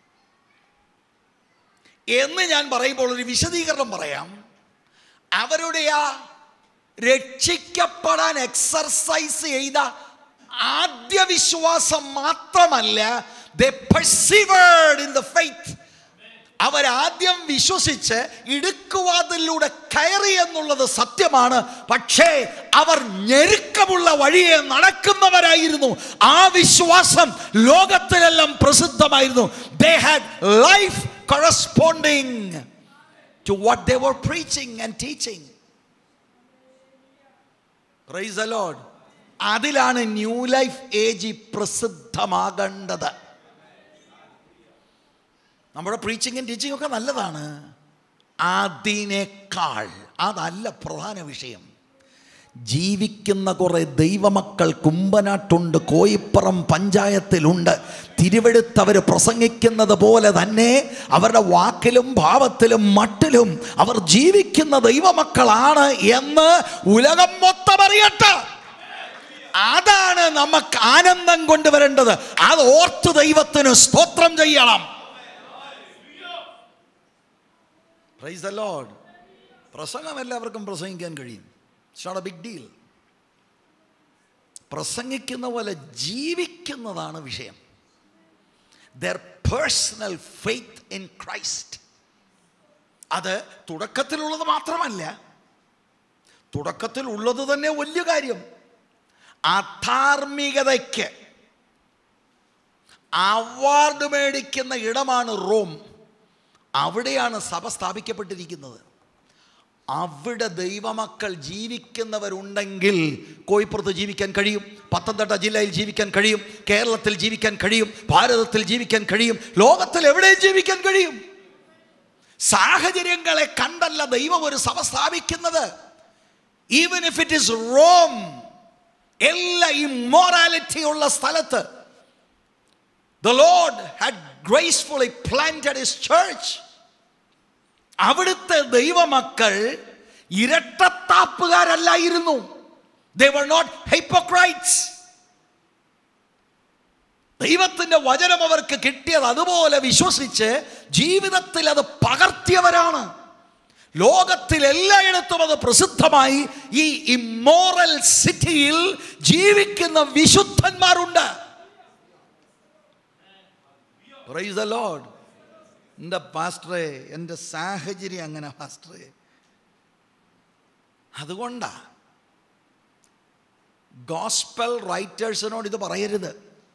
[SPEAKER 1] എന്ന് ഞാൻ പറയുമ്പോൾ ഒരു വിശദീകരണം പറയാം അവരുടെ ആ രക്ഷിക്കപ്പെടാൻ എക്സർസൈസ് ചെയ്ത ആദ്യ വിശ്വാസം മാത്രമല്ല they persevered in the faith അവരാദ്യം വിശ്വസിച്ച് ഇടുക്കുവാതിലൂടെ കയറി എന്നുള്ളത് സത്യമാണ് പക്ഷേ അവർ ഞെരുക്കമുള്ള വഴിയെ നടക്കുന്നവരായിരുന്നു ആ വിശ്വാസം ലോകത്തിലെല്ലാം പ്രസിദ്ധമായിരുന്നു they had life corresponding to what they were preaching and teaching praise the Lord അതിലാണ് ന്യൂ ലൈഫ് ഏജ് പ്രസിദ്ധമാകേണ്ടത് നമ്മുടെ പ്രീച്ചിങ്ങും ടീച്ചിങ്ങും ഒക്കെ നല്ലതാണ് അതിനേക്കാൾ അതല്ല പ്രധാന വിഷയം ജീവിക്കുന്ന കുറേ ദൈവമക്കൾ കുമ്പനാട്ടുണ്ട് കോയിപ്പുറം പഞ്ചായത്തിലുണ്ട് തിരുവെടുത്തവർ പ്രസംഗിക്കുന്നത് പോലെ തന്നെ അവരുടെ വാക്കിലും ഭാവത്തിലും മട്ടിലും അവർ ജീവിക്കുന്ന ദൈവമക്കളാണ് എന്ന് ഉലകം മൊത്തം അറിയട്ടെ അതാണ് നമുക്ക് ആനന്ദം കൊണ്ടുവരേണ്ടത് അത് ഓർത്ത് ദൈവത്തിന് സ്തോത്രം ചെയ്യണം പ്രൈസ് ദ ലോഡ് പ്രസംഗം എല്ലാവർക്കും പ്രസംഗിക്കാൻ കഴിയും it's not a big deal പ്രസംഗിക്കുന്ന പോലെ ജീവിക്കുന്നതാണ് വിഷയം their personal faith in Christ അത് തുടക്കത്തിലുള്ളത് മാത്രമല്ല തുടക്കത്തിൽ ഉള്ളത് തന്നെ വലിയ കാര്യം അധാർമികതയ്ക്ക് അവാർഡ് മേടിക്കുന്ന ഇടമാണ് റോം അവിടെയാണ് സഭ സ്ഥാപിക്കപ്പെട്ടിരിക്കുന്നത് അവിടെ ദൈവമക്കൾ ജീവിക്കുന്നവരുണ്ടെങ്കിൽ കോയിപ്പുറത്ത് ജീവിക്കാൻ കഴിയും പത്തനംതിട്ട ജില്ലയിൽ ജീവിക്കാൻ കഴിയും കേരളത്തിൽ ജീവിക്കാൻ കഴിയും ഭാരതത്തിൽ ജീവിക്കാൻ കഴിയും ലോകത്തിൽ എവിടെയും ജീവിക്കാൻ കഴിയും സാഹചര്യങ്ങളെ കണ്ടല്ല ദൈവം ഒരു സഭ സ്ഥാപിക്കുന്നത് even if it is Rome എല്ലാ ഇമ്മോറാലിറ്റി ഉള്ള സ്ഥലത്ത് the Lord had gracefully planted his church അവിടുത്തെ ദൈവമക്കൾ ഇരട്ടത്താപ്പുകാരല്ലായിരുന്നു ദേ വർ നോട്ട് ഹൈപ്പോക്രൈറ്റ്സ് ദൈവത്തിന്റെ വചനം അവർക്ക് കിട്ടിയത് അതുപോലെ വിശ്വസിച്ച് ജീവിതത്തിൽ അത് പകർത്തിയവരാണ് ലോകത്തിൽ എല്ലായിടത്തും അത് പ്രസിദ്ധമായി ഈ ഇമ്മോറൽ സിറ്റിയിൽ ജീവിക്കുന്ന വിശുദ്ധന്മാരുണ്ട് പ്രൈസ് ദ ലോഡ് എൻ്റെ പാസ്റ്ററെ എൻ്റെ സാഹചര്യം അങ്ങനെ പാസ്റ്ററെ അതുകൊണ്ടാ ഗോസ്പൽ റൈറ്റേഴ്സിനോട് ഇത് പറയരുത്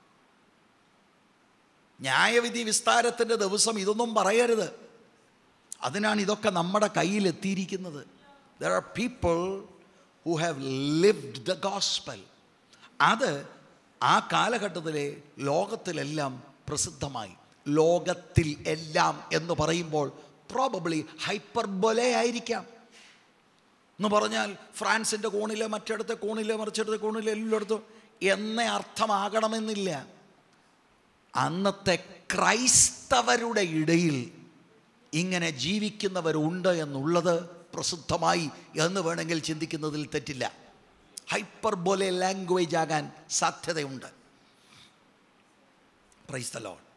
[SPEAKER 1] ന്യായവിധി വിസ്താരത്തിൻ്റെ ദിവസം ഇതൊന്നും പറയരുത് അതിനാണ് ഇതൊക്കെ നമ്മുടെ കയ്യിൽ എത്തിയിരിക്കുന്നത് there are people who have lived the gospel അത് ആ കാലഘട്ടത്തിലെ ലോകത്തിലെല്ലാം പ്രസിദ്ധമായി ലോകത്തിൽ എല്ലാം എന്ന് പറയുമ്പോൾ പ്രോബബ്ലി ഹൈപ്പർബൊലെ ആയിരിക്കാം എന്ന് പറഞ്ഞാൽ ഫ്രാൻസിൻ്റെ കോണിലെ മറ്റിടത്തെ കോണിലെ മറിച്ചിടത്തെ കോണിലെ എല്ലായിടത്തും എന്നേ അർത്ഥമാകണമെന്നില്ല അന്നത്തെ ക്രൈസ്തവരുടെ ഇടയിൽ ഇങ്ങനെ ജീവിക്കുന്നവരുണ്ട് എന്നുള്ളത് പ്രസിദ്ധമായി എന്ന് വേണമെങ്കിൽ ചിന്തിക്കുന്നതിൽ തെറ്റില്ല ഹൈപ്പർബോലെ ലാംഗ്വേജ് ആകാൻ സാധ്യതയുണ്ട് പ്രൈസ് ദ ലോഡ്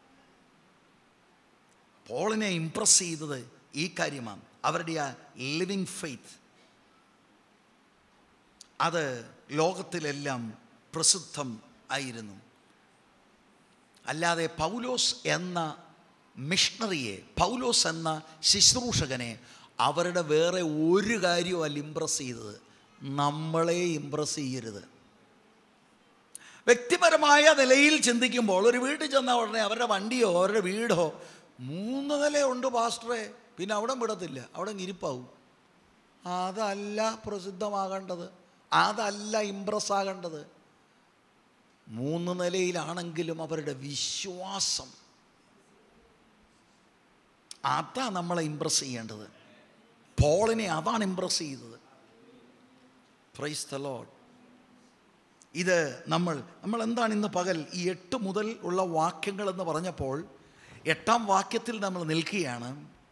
[SPEAKER 1] പോളിനെ ഇംപ്രസ് ചെയ്തത് ഈ കാര്യമാണ് അവരുടെ ആ ലിവിങ് ഫെയ്ത്ത് അത് ലോകത്തിലെല്ലാം പ്രസിദ്ധം ആയിരുന്നു അല്ലാതെ പൗലോസ് എന്ന മിഷണറിയെ പൗലോസ് എന്ന ശുശ്രൂഷകനെ അവരുടെ വേറെ ഒരു കാര്യവും അല്ല ഇമ്പ്രസ് ചെയ്തത് നമ്മളെ ഇമ്പ്രസ് ചെയ്യരുത് വ്യക്തിപരമായ നിലയിൽ ചിന്തിക്കുമ്പോൾ ഒരു വീട്ടിൽ ചെന്ന ഉടനെ അവരുടെ വണ്ടിയോ അവരുടെ വീടോ മൂന്ന് നിലയുണ്ട് പാസ്റ്ററെ പിന്നെ അവിടെ വിടത്തില്ല അവിടെ ഇരിപ്പാവും അതല്ല പ്രസിദ്ധമാകേണ്ടത് അതല്ല ഇമ്പ്രസ് ആകേണ്ടത് മൂന്ന് നിലയിലാണെങ്കിലും അവരുടെ വിശ്വാസം അതാ നമ്മളെ ഇമ്പ്രസ് ചെയ്യേണ്ടത് പോളിനെ അതാണ് ഇമ്പ്രസ് ചെയ്തത് പ്രൈസ് ദ ലോഡ് ഇത് നമ്മൾ നമ്മൾ എന്താണ് ഇന്ന് പകൽ ഈ എട്ട് മുതൽ ഉള്ള വാക്യങ്ങൾ എന്ന് പറഞ്ഞപ്പോൾ എട്ടാം വാക്യത്തിൽ നമ്മൾ നിൽക്കുകയാണ്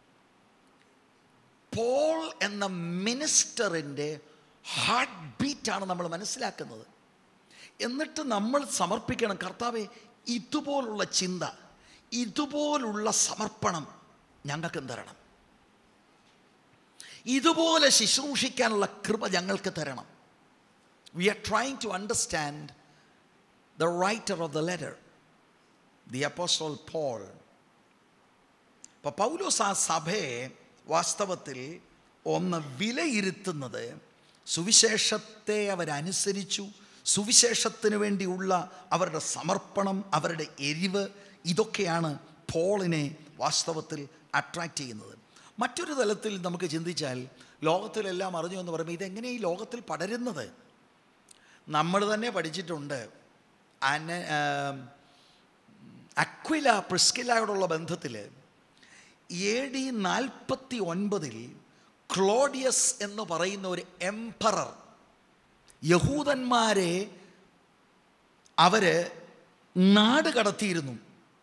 [SPEAKER 1] പോൾ എന്ന മിനിസ്റ്ററിൻ്റെ ഹാർട്ട് ബീറ്റാണ് നമ്മൾ മനസ്സിലാക്കുന്നത് എന്നിട്ട് നമ്മൾ സമർപ്പിക്കണം കർത്താവെ ഇതുപോലുള്ള ചിന്ത ഇതുപോലുള്ള സമർപ്പണം ഞങ്ങൾക്ക് തരണം ഇതുപോലെ ശുശ്രൂഷിക്കാനുള്ള കൃപ ഞങ്ങൾക്ക് തരണം we are trying to understand the writer of the letter the apostle Paul അപ്പോൾ പൗലോസ് ആ സഭയെ വാസ്തവത്തിൽ ഒന്ന് വിലയിരുത്തുന്നത് സുവിശേഷത്തെ അവരനുസരിച്ചു സുവിശേഷത്തിന് വേണ്ടിയുള്ള അവരുടെ സമർപ്പണം അവരുടെ എരിവ് ഇതൊക്കെയാണ് പോളിനെ വാസ്തവത്തിൽ അട്രാക്റ്റ് ചെയ്യുന്നത് മറ്റൊരു തലത്തിൽ നമുക്ക് ചിന്തിച്ചാൽ ലോകത്തിലെല്ലാം അറിഞ്ഞു എന്ന് പറയുമ്പോൾ ഇതെങ്ങനെ ഈ ലോകത്തിൽ പടരുന്നത് നമ്മൾ തന്നെ പഠിച്ചിട്ടുണ്ട് അന അക്വില പ്രിസ്കിലയോടുള്ള ബന്ധത്തിൽ എ ഡി നാൽപ്പത്തി ഒൻപതിൽ ക്ലോഡിയസ് എന്ന് പറയുന്ന ഒരു എംപറർ യഹൂദന്മാരെ അവര് നാട് കടത്തിയിരുന്നു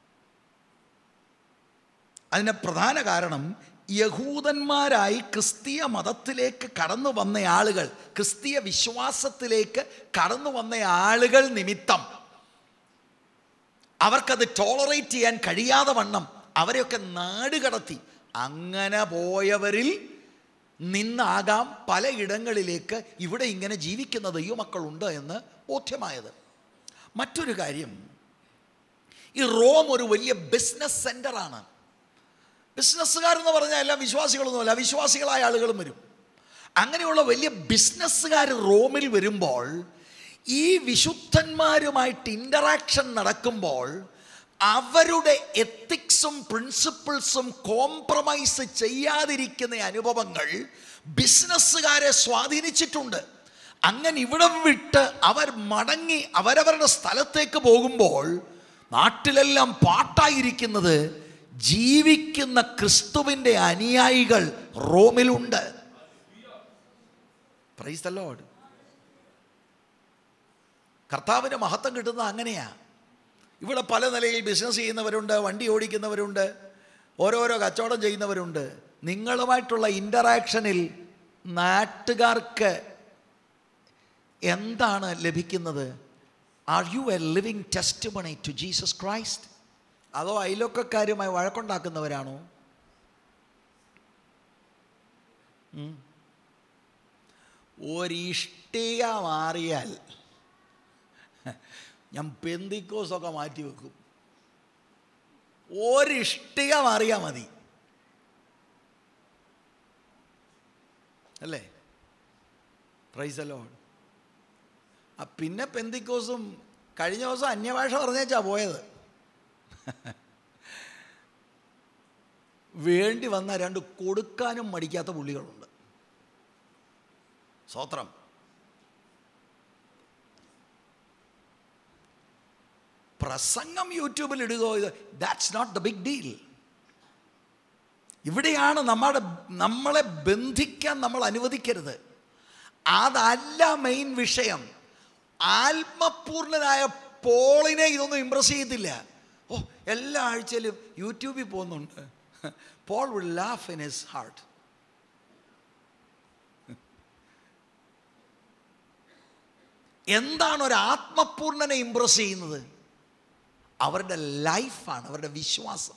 [SPEAKER 1] അതിന് പ്രധാന കാരണം യഹൂദന്മാരായി ക്രിസ്തീയ മതത്തിലേക്ക് കടന്നു വന്ന ആളുകൾ ക്രിസ്തീയ വിശ്വാസത്തിലേക്ക് കടന്നു വന്ന ആളുകൾ നിമിത്തം അവർക്കത് ടോളറേറ്റ് ചെയ്യാൻ കഴിയാതെ വണ്ണം അവരെയൊക്കെ നാട് കടത്തി അങ്ങനെ പോയവരിൽ നിന്നാകാം പലയിടങ്ങളിലേക്ക് ഇവിടെ ഇങ്ങനെ ജീവിക്കുന്ന ദൈവമക്കളുണ്ട് എന്ന് ബോധ്യമായത് മറ്റൊരു കാര്യം ഈ റോം ഒരു വലിയ ബിസിനസ് സെൻ്ററാണ് ബിസിനസ്സുകാരെന്ന് പറഞ്ഞാൽ എല്ലാം വിശ്വാസികളൊന്നുമല്ല അവിശ്വാസികളായ ആളുകളും വരും അങ്ങനെയുള്ള വലിയ ബിസിനസ്സുകാർ റോമിൽ വരുമ്പോൾ ഈ വിശുദ്ധന്മാരുമായിട്ട് ഇൻ്ററാക്ഷൻ നടക്കുമ്പോൾ അവരുടെ എത്തിക്സും പ്രിൻസിപ്പിൾസും കോംപ്രമൈസ് ചെയ്യാതിരിക്കുന്ന അനുഭവങ്ങൾ ബിസിനസ്സുകാരെ സ്വാധീനിച്ചിട്ടുണ്ട് അങ്ങനെ ഇവിടം വിട്ട് അവർ മടങ്ങി അവരവരുടെ സ്ഥലത്തേക്ക് പോകുമ്പോൾ നാട്ടിലെല്ലാം പാട്ടായിരിക്കുന്നത് ജീവിക്കുന്ന ക്രിസ്തുവിൻ്റെ അനുയായികൾ റോമിലുണ്ട് പ്രൈസ് ദ ലോഡ് കർത്താവിന് മഹത്വം കിട്ടുന്നത് അങ്ങനെയാ ഇവിടെ പല നിലയിൽ ബിസിനസ് ചെയ്യുന്നവരുണ്ട് വണ്ടി ഓടിക്കുന്നവരുണ്ട് ഓരോരോ കച്ചവടം ചെയ്യുന്നവരുണ്ട് നിങ്ങളുമായിട്ടുള്ള ഇൻ്ററാക്ഷനിൽ നാട്ടുകാർക്ക് എന്താണ് ലഭിക്കുന്നത് are you a living testimony to Jesus Christ അതോ അയലൊക്കക്കാരുമായി വഴക്കുണ്ടാക്കുന്നവരാണോ ഉം. ഒരിഷ്ടിക മാറിയാൽ ഞാൻ പെന്തിക്കോസൊക്കെ മാറ്റി വെക്കും ഒരിഷ്ടിക മാറിയാൽ മതി അല്ലേ പ്രൈസ് അലോൺ ആ പിന്നെ പെന്തിക്കോസും കഴിഞ്ഞ ദിവസം അന്യഭാഷ പറഞ്ഞേച്ചാ പോയത് വേണ്ടി വന്ന രണ്ട് കൊടുക്കാനും മടിക്കാത്ത പുള്ളികളുണ്ട് സ്വത്രം പ്രസംഗം യൂട്യൂബിൽ ഇടുകയോ ഇത് that's not the big deal ഇവിടെയാണ് നമ്മുടെ നമ്മളെ ബന്ധിക്കാൻ നമ്മൾ അനുവദിക്കരുത് അതല്ല മെയിൻ വിഷയം ആത്മപൂർണനായ പോളിനെ ഇതൊന്നും ഇമ്പ്രസ് ചെയ്യത്തില്ല ഓ എല്ലാ ആഴ്ചയിലും യൂട്യൂബിൽ പോകുന്നുണ്ട് Paul will laugh in his heart എന്താണ് ഒരു ആത്മപൂർണനെ ഇമ്പ്രസ് ചെയ്യുന്നത് അവരുടെ ലൈഫാണ് അവരുടെ വിശ്വാസം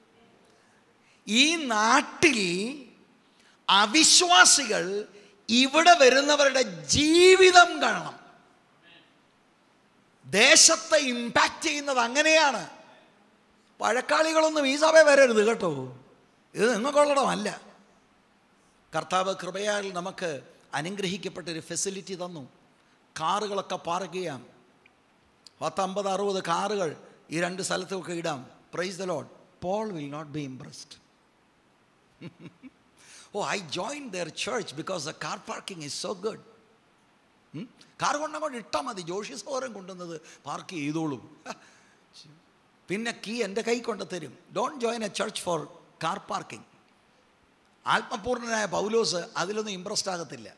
[SPEAKER 1] ഈ നാട്ടിൽ അവിശ്വാസികൾ ഇവിടെ വരുന്നവരുടെ ജീവിതം കാണണം ദേശത്തെ ഇമ്പാക്റ്റ് ചെയ്യുന്നത് അങ്ങനെയാണ് പഴക്കാളികളൊന്നും ഈ സഭ വരരുത് കേട്ടോ ഇത് നിങ്ങൾക്കുള്ളടമല്ല കർത്താവ് കൃപയാൽ നമുക്ക് അനുഗ്രഹിക്കപ്പെട്ടൊരു ഫെസിലിറ്റി തന്നു കാറുകളൊക്കെ പാർക്ക് ചെയ്യാം പത്തമ്പത് അറുപത് കാറുകൾ ഈ രണ്ട് സ്ഥലത്തൊക്കെ ഇടാം praise the Lord Paul will not be impressed oh I join their church because the car parking is so good car കൊണ്ടങ്ങോട്ട് ഇട്ടാൽ മതി ജോഷി സോറൻ കൊണ്ടുവന്നത് പാർക്ക് ചെയ്തോളും പിന്നെ കീ എൻ്റെ കൈ കൊണ്ട് തരും don't join a church for car parking ആത്മപൂർണനായ പൗലോസ് അതിലൊന്നും ഇമ്പ്രസ്ഡ് ആകത്തില്ല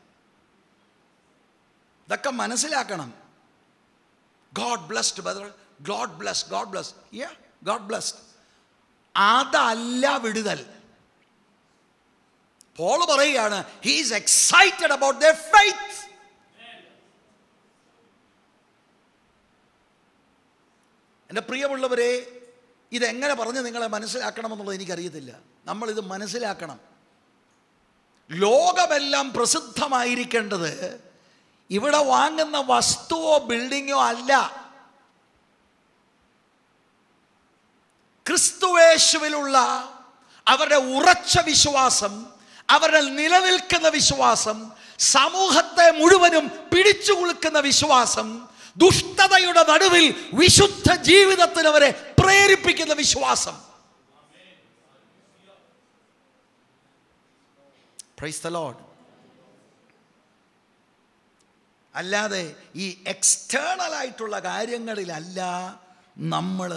[SPEAKER 1] ഇതൊക്കെ മനസ്സിലാക്കണം God blessed brother God bless God bless you God blessed അതല്ല വിടുതൽ പോൾ പറയുകയാണ് he's excited about the faith എൻ്റെ പ്രിയമുള്ളവരെ ഇതെങ്ങനെ പറഞ്ഞ് നിങ്ങളെ മനസ്സിലാക്കണമെന്നുള്ളത് എനിക്കറിയത്തില്ല നമ്മളിത് മനസ്സിലാക്കണം ലോകമെല്ലാം പ്രസിദ്ധമായിരിക്കേണ്ടത് ഇവിടെ വാങ്ങുന്ന വസ്തുവോ ബിൽഡിങ്ങോ അല്ല ക്രിസ്തുവേശുവിലുള്ള അവരുടെ ഉറച്ച വിശ്വാസം അവരുടെ നിലനിൽക്കുന്ന വിശ്വാസം സമൂഹത്തെ മുഴുവനും പിടിച്ചു കുലുക്കുന്ന വിശ്വാസം ദുഷ്ടതയുടെ നടുവിൽ വിശുദ്ധ ജീവിതത്തിന് അവരെ പ്രേരിപ്പിക്കുന്ന വിശ്വാസം പ്രൈസ് ദ ലോഡ് അല്ലാതെ ഈ എക്സ്റ്റേണൽ ആയിട്ടുള്ള കാര്യങ്ങളിലല്ല നമ്മൾ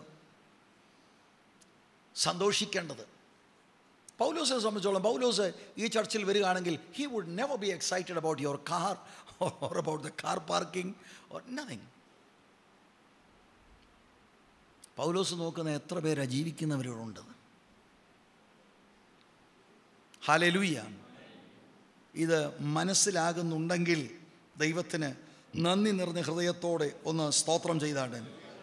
[SPEAKER 1] സന്തോഷിക്കേണ്ടത് പൗലോസിനെ സംബന്ധിച്ചോളം പൗലോസ് ഈ ചർച്ചിൽ വരികയാണെങ്കിൽ he would never be excited about your car or about the car parking or nothing Paulose നോക്കുന്ന എത്ര പേരാ ജീവിക്കുന്നവരോടുണ്ട് ഹാലലുയ്യ ഇത് മനസ്സിലാകുന്നുണ്ടെങ്കിൽ ദൈവത്തിന് നന്ദി നിറഞ്ഞ ഹൃദയത്തോടെ ഒന്ന് സ്തോത്രം ചെയ്താണ്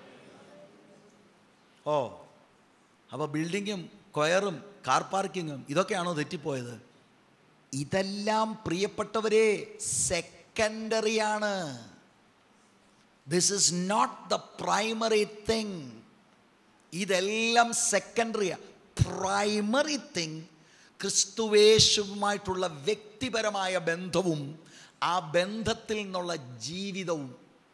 [SPEAKER 1] ഓ അപ്പോൾ ബിൽഡിങ്ങും കൊയറും കാർ പാർക്കിങ്ങും ഇതൊക്കെയാണോ തെറ്റിപ്പോയത് ഇതെല്ലാം പ്രിയപ്പെട്ടവരെ സെക്കൻഡറിയാണ് this is not the primary thing ഇതെല്ലാം സെക്കൻഡറിയാ പ്രൈമറി തിങ് ക്രിസ്തുവേശുവുമായിട്ടുള്ള വ്യക്തിപരമായ ബന്ധവും ആ ബന്ധത്തിൽ നിന്നുള്ള ജീവിതവും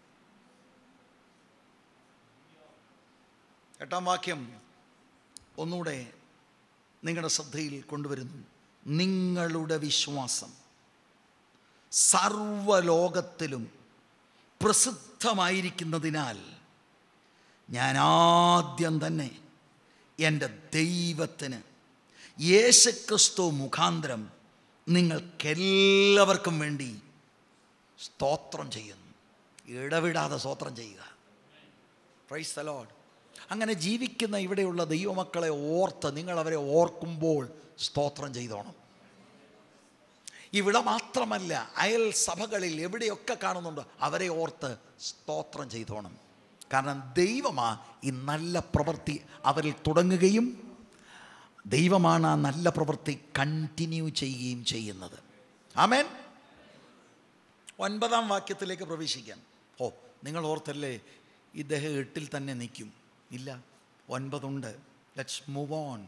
[SPEAKER 1] എട്ടാം വാക്യം ഒന്നുകൂടെ നിങ്ങളുടെ ശ്രദ്ധയിൽ കൊണ്ടുവരുന്നു നിങ്ങളുടെ വിശ്വാസം സർവലോകത്തിലും പ്രസിദ്ധമായിരിക്കുന്നതിനാൽ ഞാൻ ആദ്യം തന്നെ എൻ്റെ ദൈവത്തിന് യേശുക്രിസ്തു മുഖാന്തരം നിങ്ങൾക്കെല്ലാവർക്കും വേണ്ടി സ്തോത്രം ചെയ്യുന്നു ഇടവിടാതെ സ്തോത്രം ചെയ്യുക പ്രൈസ് ദ ലോഡ് അങ്ങനെ ജീവിക്കുന്ന ഇവിടെയുള്ള ദൈവമക്കളെ ഓർത്ത് നിങ്ങൾ അവരെ ഓർക്കുമ്പോൾ സ്തോത്രം ചെയ്തോണം ഇവിടെ മാത്രമല്ല അയൽ സഭകളിൽ എവിടെയൊക്കെ കാണുന്നുണ്ടോ അവരെ ഓർത്ത് സ്തോത്രം ചെയ്തോണം കാരണം ദൈവമാ ഈ നല്ല പ്രവൃത്തി അവരിൽ തുടങ്ങുകയും ദൈവമാണ് ആ നല്ല പ്രവൃത്തി കണ്ടിന്യൂ ചെയ്യുകയും ചെയ്യുന്നത് ആമേൻ ഒൻപതാം വാക്യത്തിലേക്ക് പ്രവേശിക്കാം ഓ നിങ്ങൾ ഓർത്തല്ലേ ഇദ്ദേഹം എട്ടിൽ തന്നെ നിൽക്കും ഇല്ല ഒൻപതുണ്ട് ലെറ്റ്സ് മൂവ് ഓൺ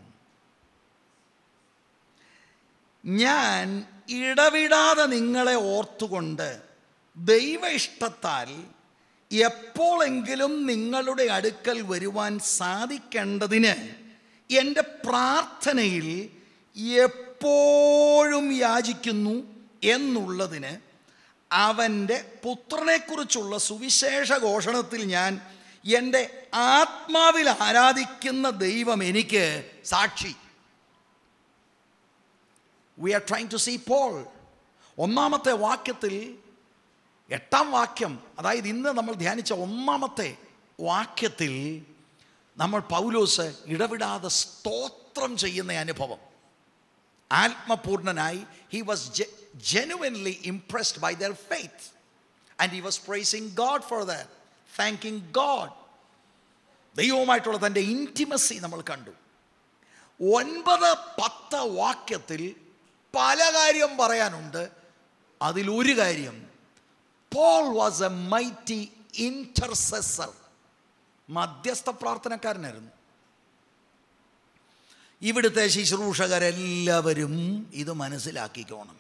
[SPEAKER 1] ഞാൻ ഇടവിടാതെ നിങ്ങളെ ഓർത്തുകൊണ്ട് ദൈവ ഇഷ്ടത്താൽ എപ്പോഴെങ്കിലും നിങ്ങളുടെ അടുക്കൽ വരുവാൻ സാധിക്കേണ്ടതിന് എൻ്റെ പ്രാർത്ഥനയിൽ എപ്പോഴും യാചിക്കുന്നു എന്നുള്ളതിന് അവൻ്റെ പുത്രനെക്കുറിച്ചുള്ള സുവിശേഷ ഘോഷണത്തിൽ ഞാൻ എൻ്റെ ആത്മാവിൽ ആരാധിക്കുന്ന ദൈവം എനിക്ക് സാക്ഷി we are trying to see Paul ഒന്നാമത്തെ വാക്യത്തിൽ എട്ടാം വാക്യം അതായത് ഇന്ന് നമ്മൾ ധ്യാനിച്ച ഒന്നാമത്തെ വാക്യത്തിൽ നമ്മൾ പൗലോസ് ഇടവിടാതെ സ്തോത്രം ചെയ്യുന്ന അനുഭവം ആത്മപൂർണനായി he was genuinely impressed by their faith and he was praising God for that thanking God ദൈവവുമായിട്ടുള്ള തൻ്റെ ഇൻറ്റിമസി നമ്മൾ കണ്ടു ഒൻപത് പത്ത് വാക്യത്തിൽ പല കാര്യം പറയാനുണ്ട് അതിലൊരു കാര്യം Paul was a mighty intercessor മധ്യസ്ഥ പ്രാർത്ഥനക്കാരനായിരുന്നു ഇവിടുത്തെ ശുശ്രൂഷകരെല്ലാവരും ഇത് മനസ്സിലാക്കിക്കോണം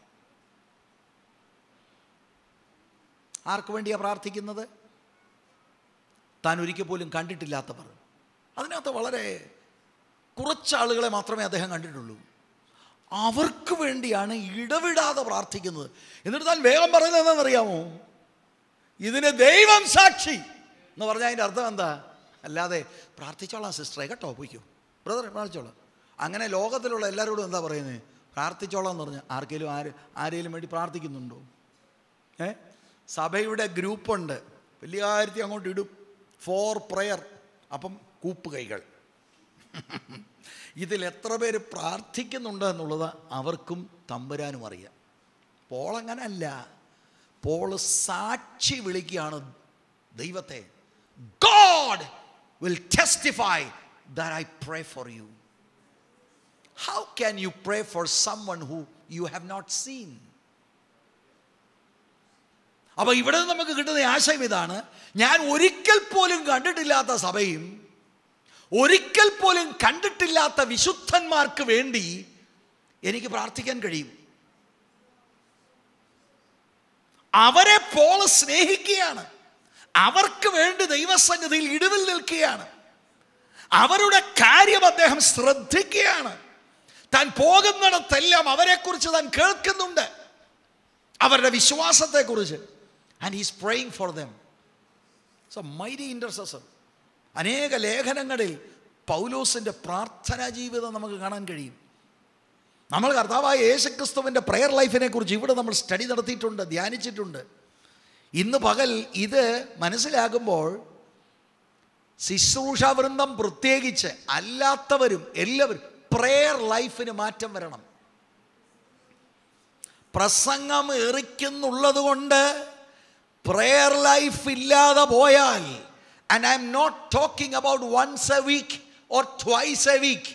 [SPEAKER 1] ആർക്ക് വേണ്ടിയാണ് പ്രാർത്ഥിക്കുന്നത് താൻ ഒരിക്കൽ പോലും കണ്ടിട്ടില്ലാത്തവർ അതിനകത്ത് വളരെ കുറച്ച് ആളുകളെ മാത്രമേ അദ്ദേഹം കണ്ടിട്ടുള്ളൂ അവർക്ക് വേണ്ടിയാണ് ഇടവിടാതെ പ്രാർത്ഥിക്കുന്നത് എന്നിട്ട് താൻ വേഗം പറയുന്നത് എന്താണെന്നറിയാമോ ഇതിന് ദൈവം സാക്ഷി എന്ന് പറഞ്ഞാൽ അതിൻ്റെ അർത്ഥം എന്താ അല്ലാതെ പ്രാർത്ഥിച്ചോളാം സിസ്റ്ററെ കേട്ടോ പോയിക്കോ ബ്രദറെ പ്രാർത്ഥിച്ചോളാം അങ്ങനെ ലോകത്തിലുള്ള എല്ലാവരോടും എന്താ പറയുന്നത് പ്രാർത്ഥിച്ചോളാം എന്ന് പറഞ്ഞാൽ ആർക്കെങ്കിലും ആര് ആരെങ്കിലും വേണ്ടി പ്രാർത്ഥിക്കുന്നുണ്ടോ ഏ സഭയുടെ ഗ്രൂപ്പുണ്ട് വലിയ കാര്യത്തിൽ അങ്ങോട്ട് ഇടും ഫോർ പ്രയർ അപ്പം കൂപ്പ് കൈകൾ ഇതിൽ എത്ര പേര് പ്രാർത്ഥിക്കുന്നുണ്ട് എന്നുള്ളത് അവർക്കും തമ്പുരാനും അറിയാം പോൾ അങ്ങനല്ല പോൾ സാക്ഷി വിളിക്കുകയാണ് ദൈവത്തെ God will testify that I pray for you how can you pray for someone who you have not seen അപ്പൊ ഇവിടെ നിന്ന് നമുക്ക് കിട്ടുന്ന ആശയം ഇതാണ് ഞാൻ ഒരിക്കൽ പോലും കണ്ടിട്ടില്ലാത്ത സഭയും ഒരിക്കൽ പോലും കണ്ടിട്ടില്ലാത്ത വിശുദ്ധന്മാർക്ക് വേണ്ടി എനിക്ക് പ്രാർത്ഥിക്കാൻ കഴിയും അവരെ പോൾ സ്നേഹിക്കുകയാണ് അവർക്ക് വേണ്ടി ദൈവസന്നിധിയിൽ ഇടിവിൽ നിൽക്കുകയാണ് അവരുടെ കാര്യം അദ്ദേഹം ശ്രദ്ധിക്കുകയാണ് താൻ പോകുന്നിടത്തെല്ലാം അവരെക്കുറിച്ച് താൻ കേൾക്കുന്നുണ്ട് അവരുടെ വിശ്വാസത്തെക്കുറിച്ച് and is praying for them so mighty intercessor അനേക ലേഖനങ്ങളിൽ പൗലോസിൻ്റെ പ്രാർത്ഥനാ ജീവിതം നമുക്ക് കാണാൻ കഴിയും നമ്മൾ കർത്താവായ യേശുക്രിസ്തുവിൻ്റെ പ്രെയർ ലൈഫിനെ കുറിച്ച് ഇവിടെ നമ്മൾ സ്റ്റഡി നടത്തിയിട്ടുണ്ട് ധ്യാനിച്ചിട്ടുണ്ട് ഇന്ന് പകൽ ഇത് മനസ്സിലാകുമ്പോൾ ശുശ്രൂഷാവൃന്ദം പ്രത്യേകിച്ച് അല്ലാത്തവരും എല്ലാവരും പ്രെയർ ലൈഫിന് മാറ്റം വരണം പ്രസംഗം എറിക്കുന്നുള്ളത് കൊണ്ട് പ്രെയർ ലൈഫ് ഇല്ലാതെ പോയാൽ and I am not talking about once a week or twice a week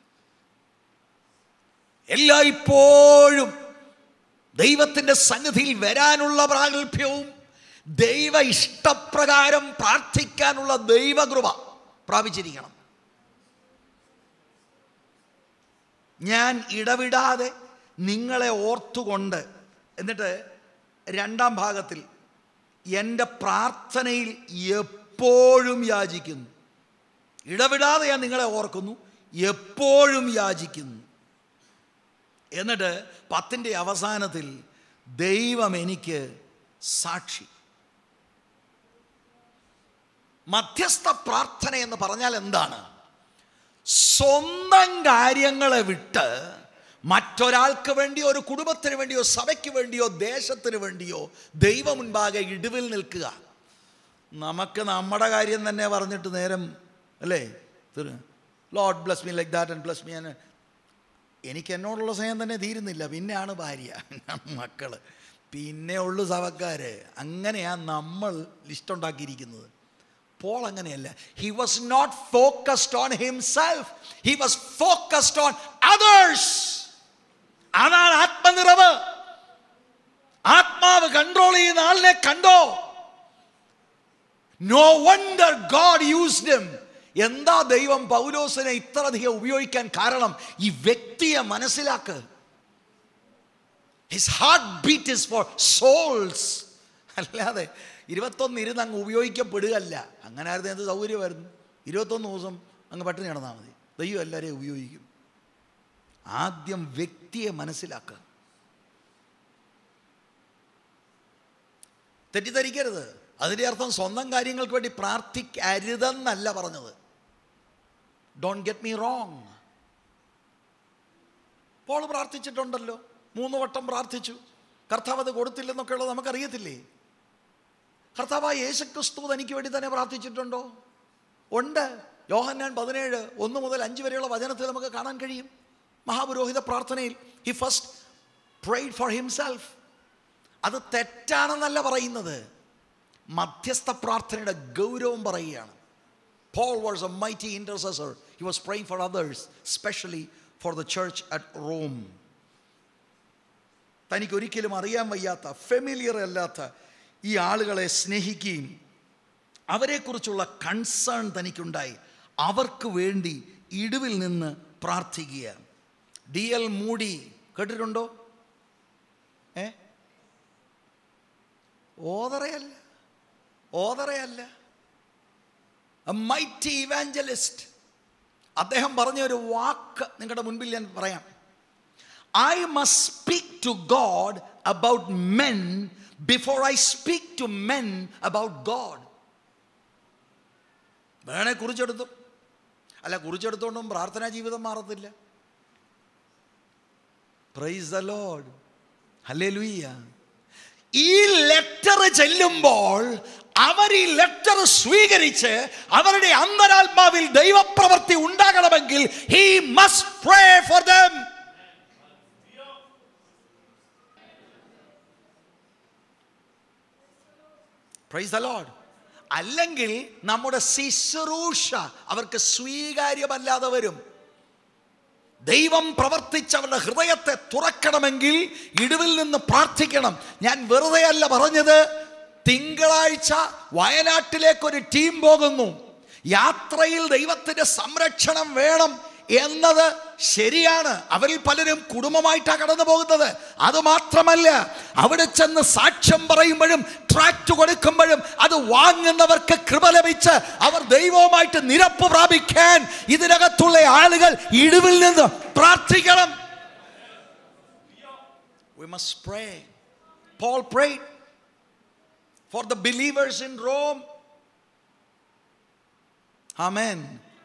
[SPEAKER 1] എല്ലായ്പ്പോഴും ദൈവത്തിൻ്റെ സന്നിധിയിൽ വരാനുള്ള പ്രാഗൽഭ്യവും ദൈവ ഇഷ്ടപ്രകാരം പ്രാർത്ഥിക്കാനുള്ള ദൈവകൃപ പ്രാപിച്ചിരിക്കണം ഞാൻ ഇടവിടാതെ നിങ്ങളെ ഓർത്തുകൊണ്ട് എന്നിട്ട് രണ്ടാം ഭാഗത്തിൽ എൻ്റെ പ്രാർത്ഥനയിൽ എപ്പോഴും യാചിക്കുന്നു ഇടവിടാതെ ഞാൻ നിങ്ങളെ ഓർക്കുന്നു എപ്പോഴും യാചിക്കുന്നു എന്നിട്ട് പത്തിൻ്റെ അവസാനത്തിൽ ദൈവം എനിക്ക് സാക്ഷി മധ്യസ്ഥ പ്രാർത്ഥന എന്ന് പറഞ്ഞാൽ എന്താണ് സ്വന്തം കാര്യങ്ങളെ വിട്ട് മറ്റൊരാൾക്ക് വേണ്ടിയോ ഒരു കുടുംബത്തിന് വേണ്ടിയോ സഭയ്ക്ക് വേണ്ടിയോ ദേശത്തിന് വേണ്ടിയോ ദൈവം മുൻപാകെ ഇടിവിൽ നിൽക്കുക നമുക്ക് നമ്മുടെ കാര്യം തന്നെ പറഞ്ഞിട്ട് നേരം അല്ലേ Lord bless me like that and bless me എനിക്ക് എന്നോടുള്ള സ്നേഹം തന്നെ തീരുന്നില്ല പിന്നെയാണ് ഭാര്യ മക്കള് പിന്നെ ഉള്ളു സഭക്കാര് അങ്ങനെയാണ് നമ്മൾ ലിസ്റ്റ് ഉണ്ടാക്കിയിരിക്കുന്നത് പോൾ അങ്ങനെയല്ല he was not focused on himself he was focused on others അതാണ് ആത്മനിറവ് ആത്മാവ് കൺട്രോൾ ചെയ്യുന്ന ആളിനെ കണ്ടോ no wonder God used him എന്താ ദൈവം പൗലോസിനെ ഇത്രയധികം ഉപയോഗിക്കാൻ കാരണം ഈ വ്യക്തിയെ മനസ്സിലാക്ക് his heartbeat is for souls അല്ലാതെ ഇരുപത്തൊന്ന് ഇരുന്ന് അങ്ങ് ഉപയോഗിക്കപ്പെടുകയല്ല അങ്ങനെ ആയിരുന്നു എന്ത് സൗകര്യമായിരുന്നു ഇരുപത്തൊന്ന് ദിവസം അങ്ങ് പട്ടിണി കിടന്നാൽ മതി ദൈവം എല്ലാവരെയും ഉപയോഗിക്കും ആദ്യം വ്യക്തിയെ മനസ്സിലാക്കുക തെറ്റിദ്ധരിക്കരുത് അതിൻ്റെ അർത്ഥം സ്വന്തം കാര്യങ്ങൾക്ക് വേണ്ടി പ്രാർത്ഥിക്കരുതെന്നല്ല പറഞ്ഞത് don't get me wrong Paul പ്രാർത്ഥിച്ചിട്ടുണ്ടല്ലോ മൂന്ന് വട്ടം പ്രാർത്ഥിച്ചു കർത്താവ് അത് കൊടുത്തില്ലെന്നൊക്കെ ഉള്ളത് നമുക്കറിയത്തില്ലേ കർത്താവായ യേശുക്രിസ്തു തനിക്ക് വേണ്ടി തന്നെ പ്രാർത്ഥിച്ചിട്ടുണ്ടോ ഉണ്ട് യോഹന്നാൻ പതിനേഴ് ഒന്ന് മുതൽ അഞ്ച് വരെയുള്ള വചനത്തിൽ നമുക്ക് കാണാൻ കഴിയും മഹാപുരോഹിത പ്രാർത്ഥനയിൽ he first prayed for himself അത് തെറ്റാണെന്നല്ല പറയുന്നത് മധ്യസ്ഥ പ്രാർത്ഥനയുടെ ഗൗരവം പറയുകയാണ് Paul was a mighty intercessor he was praying for others specially for the church at Rome തനിക്ക് ഒരിക്കലും അറിയാൻ വയ്യാത്ത ഫെമിലിയർ അല്ലാത്ത ഈ ആളുകളെ സ്നേഹിക്കുകയും അവരെക്കുറിച്ചുള്ള കൺസേൺ തനിക്കുണ്ടായി അവർക്ക് വേണ്ടി ഇടിവിൽ നിന്ന് പ്രാർത്ഥിക്കുക ഡി എൽ മൂടി കേട്ടിട്ടുണ്ടോ ഏ ഓതറയല്ല ഓതറയല്ല മൈറ്റി ഇവാഞ്ചലിസ്റ്റ് അദ്ദേഹം പറഞ്ഞ ഒരു വാക്ക് നിങ്ങളുടെ മുൻപിൽ ഞാൻ പറയാം I must speak to God about men before I speak to men about God വേണേ കുറിച്ചെടുത്തു അല്ല കുറിച്ചെടുത്തോണ്ടും പ്രാർത്ഥനാ ജീവിതം മാറത്തില്ല പ്രൈസ് ദ ലോഡ് അല്ലേ ലൂയ്യ ഈ ലെറ്റർ ചെല്ലുമ്പോൾ അവർ ഈ ലെറ്റർ സ്വീകരിച്ച് അവരുടെ അന്തരാത്മാവിൽ ദൈവപ്രവൃത്തി ഉണ്ടാകണമെങ്കിൽ he must pray for them praise the Lord അല്ലെങ്കിൽ നമ്മുടെ ശുശ്രൂഷ അവർക്ക് സ്വീകാര്യമല്ലാതെ വരും ദൈവം പ്രവർത്തിച്ചവരുടെ ഹൃദയത്തെ തുറക്കണമെങ്കിൽ ഇടിവിൽ നിന്ന് പ്രാർത്ഥിക്കണം ഞാൻ വെറുതെ അല്ല പറഞ്ഞത് തിങ്കളാഴ്ച വയനാട്ടിലേക്ക് ഒരു ടീം പോകുന്നു യാത്രയിൽ ദൈവത്തിന്റെ സംരക്ഷണം വേണം എന്നത് ശരിയാണ് അവരിൽ പലരും കുടുംബമായിട്ടാണ് കടന്നു പോകുന്നത് അത് മാത്രമല്ല അവിടെ ചെന്ന് സാക്ഷ്യം പറയുമ്പോഴും ട്രാക്ട് കൊടുക്കുമ്പോഴും അത് വാങ്ങുന്നവർക്ക് കൃപ ലഭിച്ച് അവർ ദൈവവുമായിട്ട് നിരപ്പ് പ്രാപിക്കാൻ ഇതിനകത്തുള്ള ആളുകൾ ഇടിവിൽ നിന്ന് പ്രാർത്ഥിക്കണം We must pray. Paul prayed for the believers in Rome. Amen.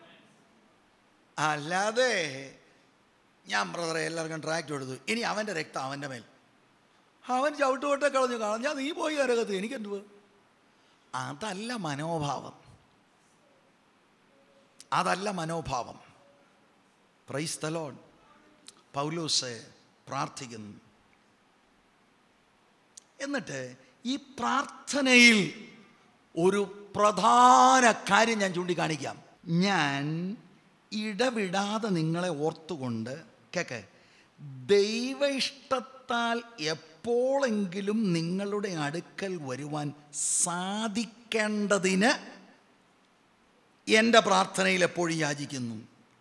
[SPEAKER 1] അല്ലാതെ ഞാൻ ബ്രദറെ എല്ലാവർക്കും ട്രാക്ട് കൊടുത്തു ഇനി അവൻ്റെ രക്തം അവൻ്റെ മേൽ അവൻ ചവിട്ടുകൊട്ടെ കളഞ്ഞു കളഞ്ഞാൽ നീ പോയി അരകത്ത് എനിക്കെന്ത് അതല്ല മനോഭാവം അതല്ല മനോഭാവം പ്രൈസ് തലോൺ പൗലൂസ് പ്രാർത്ഥിക്കുന്നു എന്നിട്ട് ഈ പ്രാർത്ഥനയിൽ ഒരു പ്രധാന കാര്യം ഞാൻ ചൂണ്ടിക്കാണിക്കാം ഞാൻ ഇടവിടാതെ നിങ്ങളെ ഓർത്തുകൊണ്ട് കേക്ക് ദൈവ ഇഷ്ടത്താൽ എപ്പോഴെങ്കിലും നിങ്ങളുടെ അടുക്കൽ വരുവാൻ സാധിക്കേണ്ടതിന് എൻ്റെ പ്രാർത്ഥനയിൽ എപ്പോഴും യാചിക്കുന്നു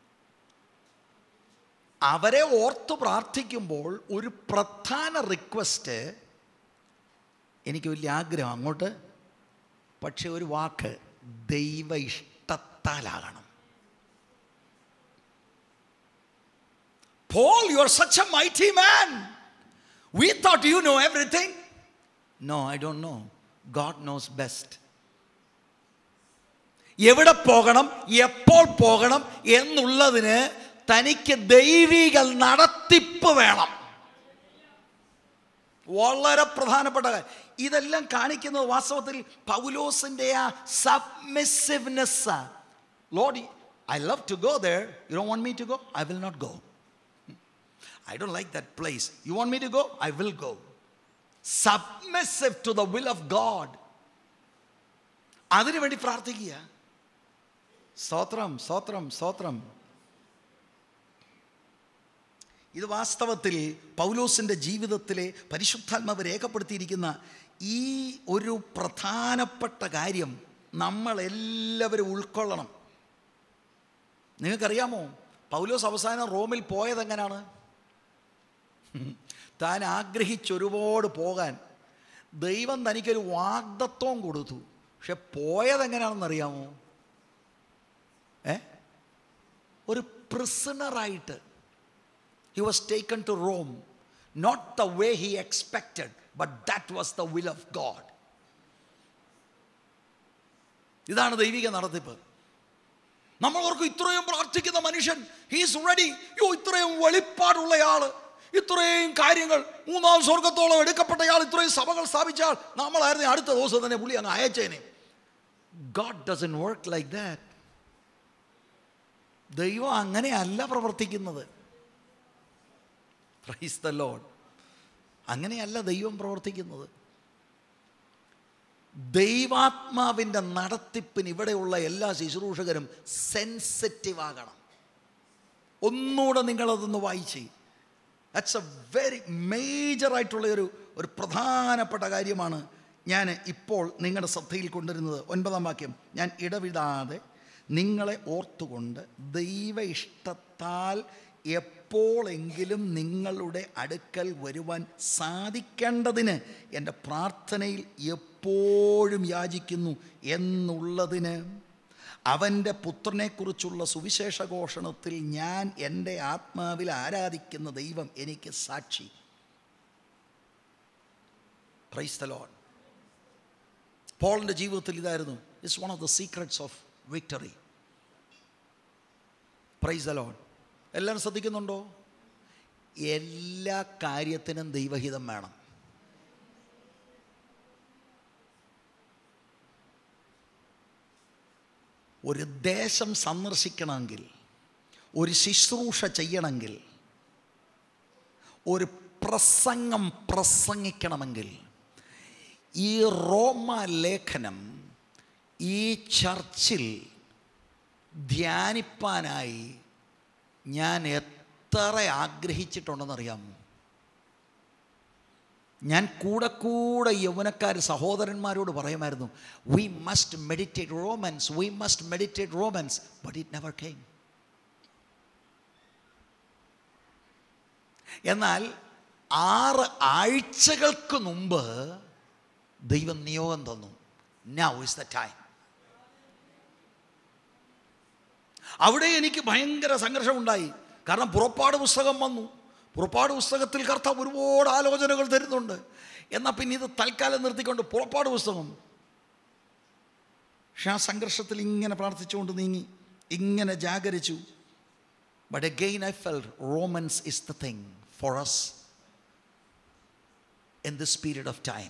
[SPEAKER 1] അവരെ ഓർത്ത് പ്രാർത്ഥിക്കുമ്പോൾ ഒരു പ്രധാന റിക്വസ്റ്റ് എനിക്ക് വലിയ ആഗ്രഹം അങ്ങോട്ട് പക്ഷെ ഒരു വാക്ക് ദൈവ ഇഷ്ടത്താലാകണം Paul, you are such a mighty man. We thought you know everything. No, I don't know. God knows best. എവിടെ പോകണം എപ്പോൾ പോകണം എന്നുള്ളതിന് തനിക്ക് ദൈവിക നടത്തിപ്പ് വേണം വളരെ പ്രധാനപ്പെട്ട കാര്യം ഇതെല്ലാം കാണിക്കുന്നത് വാസ്തവത്തിൽ പൗലോസിന്റെ ആ submissiveness Lord I love to go there you don't want me to go I will not go I don't like that place. You want me to go? I will go. Submissive to the will of God. അതിനു വേണ്ടി പ്രാർത്ഥിക്കുക സ്തോത്രം സ്തോത്രം സ്തോത്രം ഇത് വാസ്തവത്തിൽ പൗലോസിൻ്റെ ജീവിതത്തിലെ പരിശുദ്ധാത്മാവ് രേഖപ്പെടുത്തിയിരിക്കുന്ന ഈ ഒരു പ്രധാനപ്പെട്ട കാര്യം നമ്മളെല്ലാവരും ഉൾക്കൊള്ളണം നിങ്ങൾക്കറിയാമോ പൗലോസ് അവസാനം റോമിൽ പോയത് എങ്ങനെയാണ് താൻ ആഗ്രഹിച്ചൊരുപാട് പോകാൻ ദൈവം തനിക്കൊരു വാഗ്ദത്വം കൊടുത്തു പക്ഷെ പോയത് എങ്ങനെയാണെന്ന് അറിയാമോ ഏ ഒരു പ്രിസണറായിട്ട് he was taken to Rome not the way he expected but that was the will of God ഇതാണ് ദൈവിക നടത്തിപ്പ് നമ്മൾ ഓർക്കും ഇത്രയും പ്രാർത്ഥിക്കുന്ന മനുഷ്യൻ ഹീസ് റെഡി യോ ഇത്രയും വെളിപ്പാടുള്ള ആള് ഇത്രയും കാര്യങ്ങൾ മൂന്നാം സ്വർഗത്തോളം എടുക്കപ്പെട്ടയാൾ ഇത്രയും സഭകൾ സ്ഥാപിച്ചാൽ നമ്മളായിരുന്നു അടുത്ത ദിവസം തന്നെ പുള്ളി അങ്ങ് അയച്ചേനെ God doesn't work like that ദൈവം അങ്ങനെയല്ല പ്രവർത്തിക്കുന്നത് പ്രൈസ് ദ ലോഡ് അങ്ങനെയല്ല ദൈവം പ്രവർത്തിക്കുന്നത് ദൈവാത്മാവിൻ്റെ നടത്തിപ്പിന് ഇവിടെയുള്ള എല്ലാ ശുശ്രൂഷകരും സെൻസിറ്റീവ് ആകണം ഒന്നുകൂടെ നിങ്ങളതൊന്ന് വായിച്ച് ദാറ്റ്സ് എ വെരി മേജറായിട്ടുള്ള ഒരു ഒരു പ്രധാനപ്പെട്ട കാര്യമാണ് ഞാൻ ഇപ്പോൾ നിങ്ങളുടെ ശ്രദ്ധയിൽ കൊണ്ടുവരുന്നത് ഒൻപതാം വാക്യം ഞാൻ ഇടവിടാതെ നിങ്ങളെ ഓർത്തുകൊണ്ട് ദൈവ ഇഷ്ടത്താൽ എപ്പോഴെങ്കിലും നിങ്ങളുടെ അടുക്കൽ വരുവാൻ സാധിക്കേണ്ടതിന് എൻ്റെ പ്രാർത്ഥനയിൽ എപ്പോഴും യാചിക്കുന്നു എന്നുള്ളതിന് അവൻ്റെ പുത്രനെക്കുറിച്ചുള്ള സുവിശേഷ ഘോഷണത്തിൽ ഞാൻ എൻ്റെ ആത്മാവിൽ ആരാധിക്കുന്ന ദൈവം എനിക്ക് സാക്ഷി പ്രൈസ് ദ ലോഡ് പോളിൻ്റെ ജീവിതത്തിൽ ഇതായിരുന്നു it's one of the secrets of victory praise the Lord എല്ലാവരും ശ്രദ്ധിക്കുന്നുണ്ടോ എല്ലാ കാര്യത്തിനും ദൈവഹിതം വേണം ഒരു ദേശം സന്ദർശിക്കണമെങ്കിൽ ഒരു ശുശ്രൂഷ ചെയ്യണമെങ്കിൽ ഒരു പ്രസംഗം പ്രസംഗിക്കണമെങ്കിൽ ഈ റോമ ലേഖനം ഈ ചർച്ചിൽ ധ്യാനിപ്പാനായി ഞാൻ എത്ര ആഗ്രഹിച്ചിട്ടുണ്ടെന്നറിയാമോ ഞാൻ കൂടെ കൂടെ യൗവനക്കാർ സഹോദരന്മാരോട് പറയുമായിരുന്നു we must meditate Romans we must meditate Romans but it never came എന്നാൽ ആറ് ആഴ്ചകൾക്ക് മുമ്പ് ദൈവം നിയോഗം തന്നു നൗ ഇസ് ദ ടൈം അവിടെ എനിക്ക് ഭയങ്കര സംഘർഷമുണ്ടായി കാരണം പുറപ്പാട് പുസ്തകം വന്നു പുറപ്പാട് പുസ്തകത്തിൽ കർത്താവ് ഒരുപാട് ആലോചനകൾ തരുന്നുണ്ട് എന്നാൽ പിന്നെ ഇത് തൽക്കാലം നിർത്തിക്കൊണ്ട് പുറപ്പാട് പുസ്തകം പക്ഷെ ആ സംഘർഷത്തിൽ ഇങ്ങനെ പ്രാർത്ഥിച്ചുകൊണ്ട് നീങ്ങി ഇങ്ങനെ ജാഗരിച്ചു but again I fell Romans is the thing for us in this period of time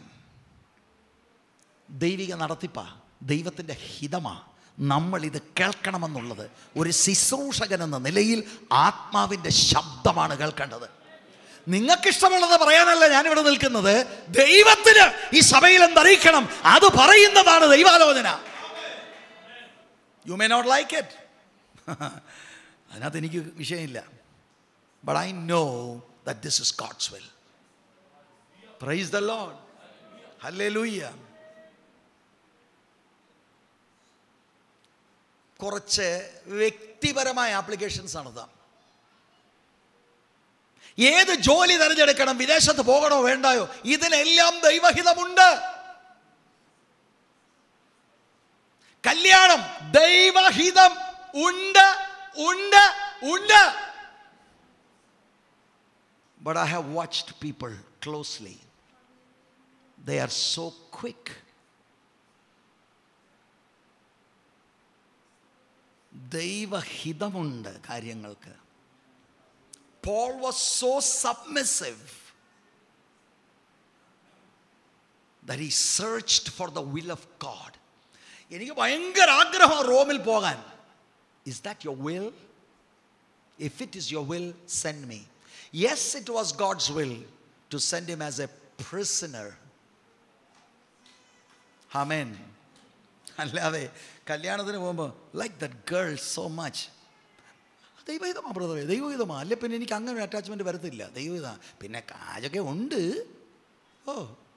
[SPEAKER 1] ദൈവിക നടത്തിപ്പ ദൈവത്തിൻ്റെ ഹിതമാ നമ്മൾ ഇത് കേൾക്കണമെന്നുള്ളത് ഒരു ശുശ്രൂഷകൻ എന്ന നിലയിൽ ആത്മാവിൻ്റെ ശബ്ദമാണ് കേൾക്കേണ്ടത് നിങ്ങൾക്കിഷ്ടമുള്ളത് പറയാനല്ല ഞാനിവിടെ നിൽക്കുന്നത് ദൈവത്തിന് ഈ സഭയിൽ എന്തറിയിക്കണം അത് പറയുന്നതാണ് ദൈവാലോചന you may not like it അതിനകത്ത് എനിക്ക് വിഷയമില്ല but I know that this is God's will praise the Lord hallelujah കുറച്ച് വ്യക്തിപരമായ ആപ്ലിക്കേഷൻസ് ആണിത് ഏത് ജോലി തിരഞ്ഞെടുക്കണം വിദേശത്ത് പോകണോ വേണ്ടായോ ഇതിനെല്ലാം ദൈവഹിതമുണ്ട് കല്യാണം ദൈവഹിതം ഉണ്ട് ഉണ്ട് ഉണ്ട് but I have watched people closely they are so quick ദൈവഹിതമുണ്ട് കാര്യങ്ങൾക്ക് Paul was so submissive that he searched for the will of God എനിക്ക് ഭയങ്കര ആഗ്രഹം റോമിൽ പോകാൻ is that your will if it is your will send me yes it was God's will to send him as a prisoner ഹമേൻ അല്ലാതെ കല്യാണത്തിന് പോകുമ്പോൾ like that girl so much ദൈവഹിതമാ ബ്രദറെ ദൈവഹിതമാ അല്ലെ പിന്നെ എനിക്ക് അങ്ങനെ ഒരു അറ്റാച്ച്മെൻറ്റ് വരത്തില്ല ദൈവഹിത പിന്നെ കാജൊക്കെ ഉണ്ട് ഓ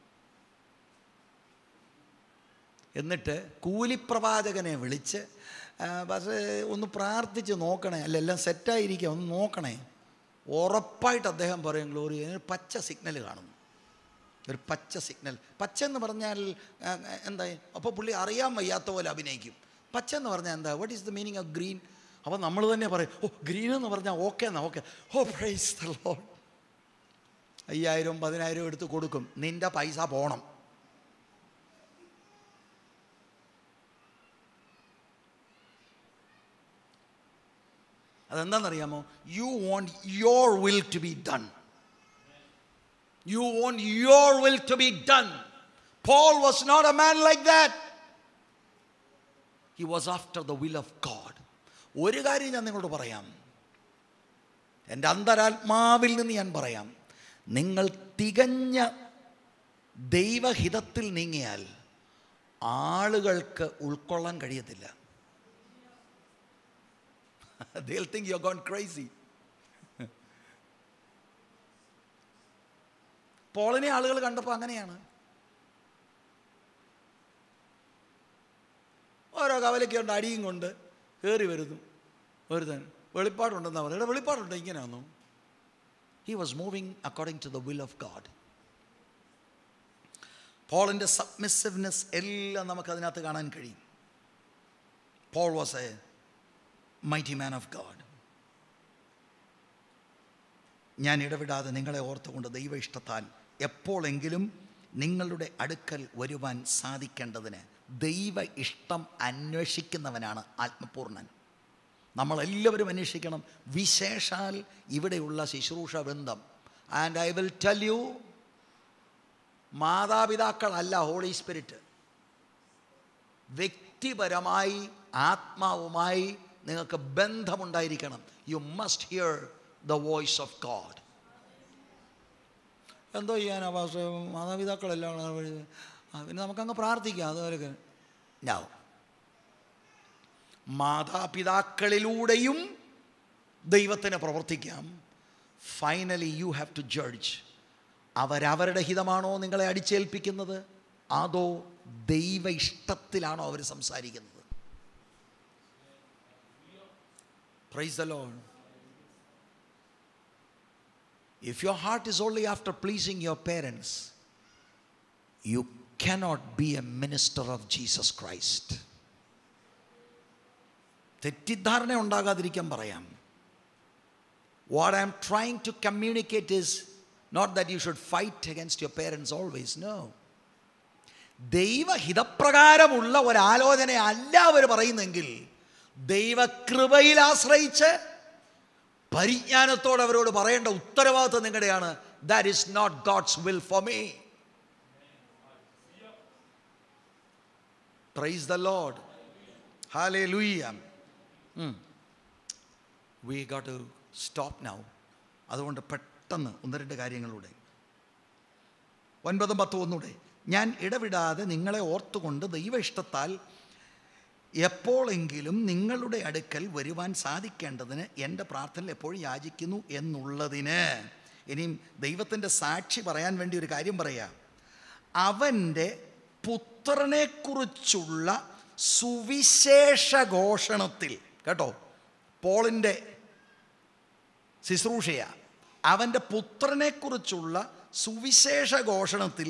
[SPEAKER 1] എന്നിട്ട് കൂലിപ്രവാചകനെ വിളിച്ച് "ആ, പക്ഷേ ഒന്ന് പ്രാർത്ഥിച്ച് നോക്കണേ അല്ല എല്ലാം സെറ്റായിരിക്കുക ഒന്ന് നോക്കണേ ഉറപ്പായിട്ട് അദ്ദേഹം പറയും ഗ്ലോറി അതിന് പച്ച സിഗ്നൽ കാണുന്നു ഒരു പച്ച സിഗ്നൽ പച്ച എന്ന് പറഞ്ഞാൽ ആ, എന്താ അപ്പോൾ പുള്ളി അറിയാൻ വയ്യാത്ത പോലെ അഭിനയിക്കും പച്ച എന്ന് പറഞ്ഞാൽ എന്താ what is the meaning of green അപ്പോൾ നമ്മൾ തന്നെ പറയും ഓ ഗ്രീൻ എന്ന് പറഞ്ഞാൽ ഓക്കെ എന്നാ okay oh praise the Lord അയ്യായിരം പതിനായിരം എടുത്ത് കൊടുക്കും നിൻ്റെ പൈസ പോണം അതെന്താണെന്നറിയാമോ you want your will to be done You want your will to be done. Paul was not a man like that. He was after the will of God. ഒരു കാര്യം ഞാൻ നിങ്ങളോട് പറയാം എൻ്റെ അന്തരാത്മാവിൽ നിന്ന് ഞാൻ പറയാം നിങ്ങൾ തികഞ്ഞ ദൈവഹിതത്തിൽ നീങ്ങിയാൽ ആളുകൾക്ക് ഉൾക്കൊള്ളാൻ കഴിയത്തില്ല They'll think you're gone crazy. പോളിനെ ആളുകൾ കണ്ടപ്പോൾ അങ്ങനെയാണ് ഓരോ കവലയ്ക്കുണ്ട് അടിയും കൊണ്ട് കയറി വരുന്നു ഒരുത്തൻ വെളിപ്പാടുണ്ടെന്നാ പറയുക വെളിപ്പാടുണ്ട് ഇങ്ങനെയാണോ he was moving according to the will of God പോളിൻ്റെ സബ്മിസീവ്നെസ് എല്ലാം നമുക്ക് അതിനകത്ത് കാണാൻ കഴിയും Paul was a mighty man of God ഞാൻ ഇടപെടാതെ നിങ്ങളെ ഓർത്തുകൊണ്ട് ദൈവ ഇഷ്ടത്താൽ എപ്പോഴെങ്കിലും നിങ്ങളുടെ അടുക്കൽ വരുവാൻ സാധിക്കേണ്ടതിന് ദൈവ ഇഷ്ടം അന്വേഷിക്കുന്നവനാണ് ആത്മപൂർണൻ നമ്മളെല്ലാവരും അന്വേഷിക്കണം വിശേഷാൽ ഇവിടെയുള്ള ശുശ്രൂഷ ബന്ധം and I will tell you മാതാപിതാക്കളല്ല ഹോളി സ്പിരിറ്റ് വ്യക്തിപരമായി ആത്മാവുമായി നിങ്ങൾക്ക് ബന്ധമുണ്ടായിരിക്കണം you must hear the voice of God എന്തോ ചെയ്യാനാ പക്ഷേ മാതാപിതാക്കളെല്ലാം അങ്ങനെ വഴി ആ, പിന്നെ നമുക്കങ്ങ് പ്രാർത്ഥിക്കാം അതുപോലെ നോ മാതാപിതാക്കളിലൂടെയും ദൈവത്തിന് പ്രവർത്തിക്കാം finally you have to judge അവരവരുടെ ഹിതമാണോ നിങ്ങളെ അടിച്ചേൽപ്പിക്കുന്നത് അതോ ദൈവ ഇഷ്ടത്തിലാണോ അവർ സംസാരിക്കുന്നത് praise the Lord If your heart is only after pleasing your parents, you cannot be a minister of Jesus Christ. തെറ്റിദ്ധാരണ ഉണ്ടാകാതിരിക്കാൻ പറയാം what I am trying to communicate is not that you should fight against your parents always no ദൈവഹിതപ്രകാരമുള്ള ഒരാലോചന അല്ല അവർ പറയുന്നെങ്കിൽ ദൈവകൃപയിൽ ആശ്രയിച്ച് പരിജ്ഞാനത്തോടെ അവരോട് പറയേണ്ട ഉത്തരവാദിത്വം നിങ്ങളുടെയാണ് that is not God's will for me praise the Lord hallelujah we got to stop now അതുകൊണ്ട് പെട്ടെന്ന് ഒന്ന് രണ്ട് കാര്യങ്ങളിലൂടെ ഒൻപതും പത്തും ഒന്നൂടെ ഞാൻ ഇടവിടാതെ നിങ്ങളെ ഓർത്തുകൊണ്ട് ദൈവ ഇഷ്ടത്താൽ എപ്പോഴെങ്കിലും നിങ്ങളുടെ അടുക്കൽ വരുവാൻ സാധിക്കേണ്ടതിന് എൻ്റെ പ്രാർത്ഥനയിൽ എപ്പോഴും യാചിക്കുന്നു എന്നുള്ളതിന് ഇനിയും ദൈവത്തിൻ്റെ സാക്ഷി പറയാൻ വേണ്ടി ഒരു കാര്യം പറയാം അവൻ്റെ പുത്രനെക്കുറിച്ചുള്ള സുവിശേഷ ഘോഷണത്തിൽ കേട്ടോ പോളിൻ്റെ ശുശ്രൂഷയ അവൻ്റെ പുത്രനെക്കുറിച്ചുള്ള സുവിശേഷ ഘോഷണത്തിൽ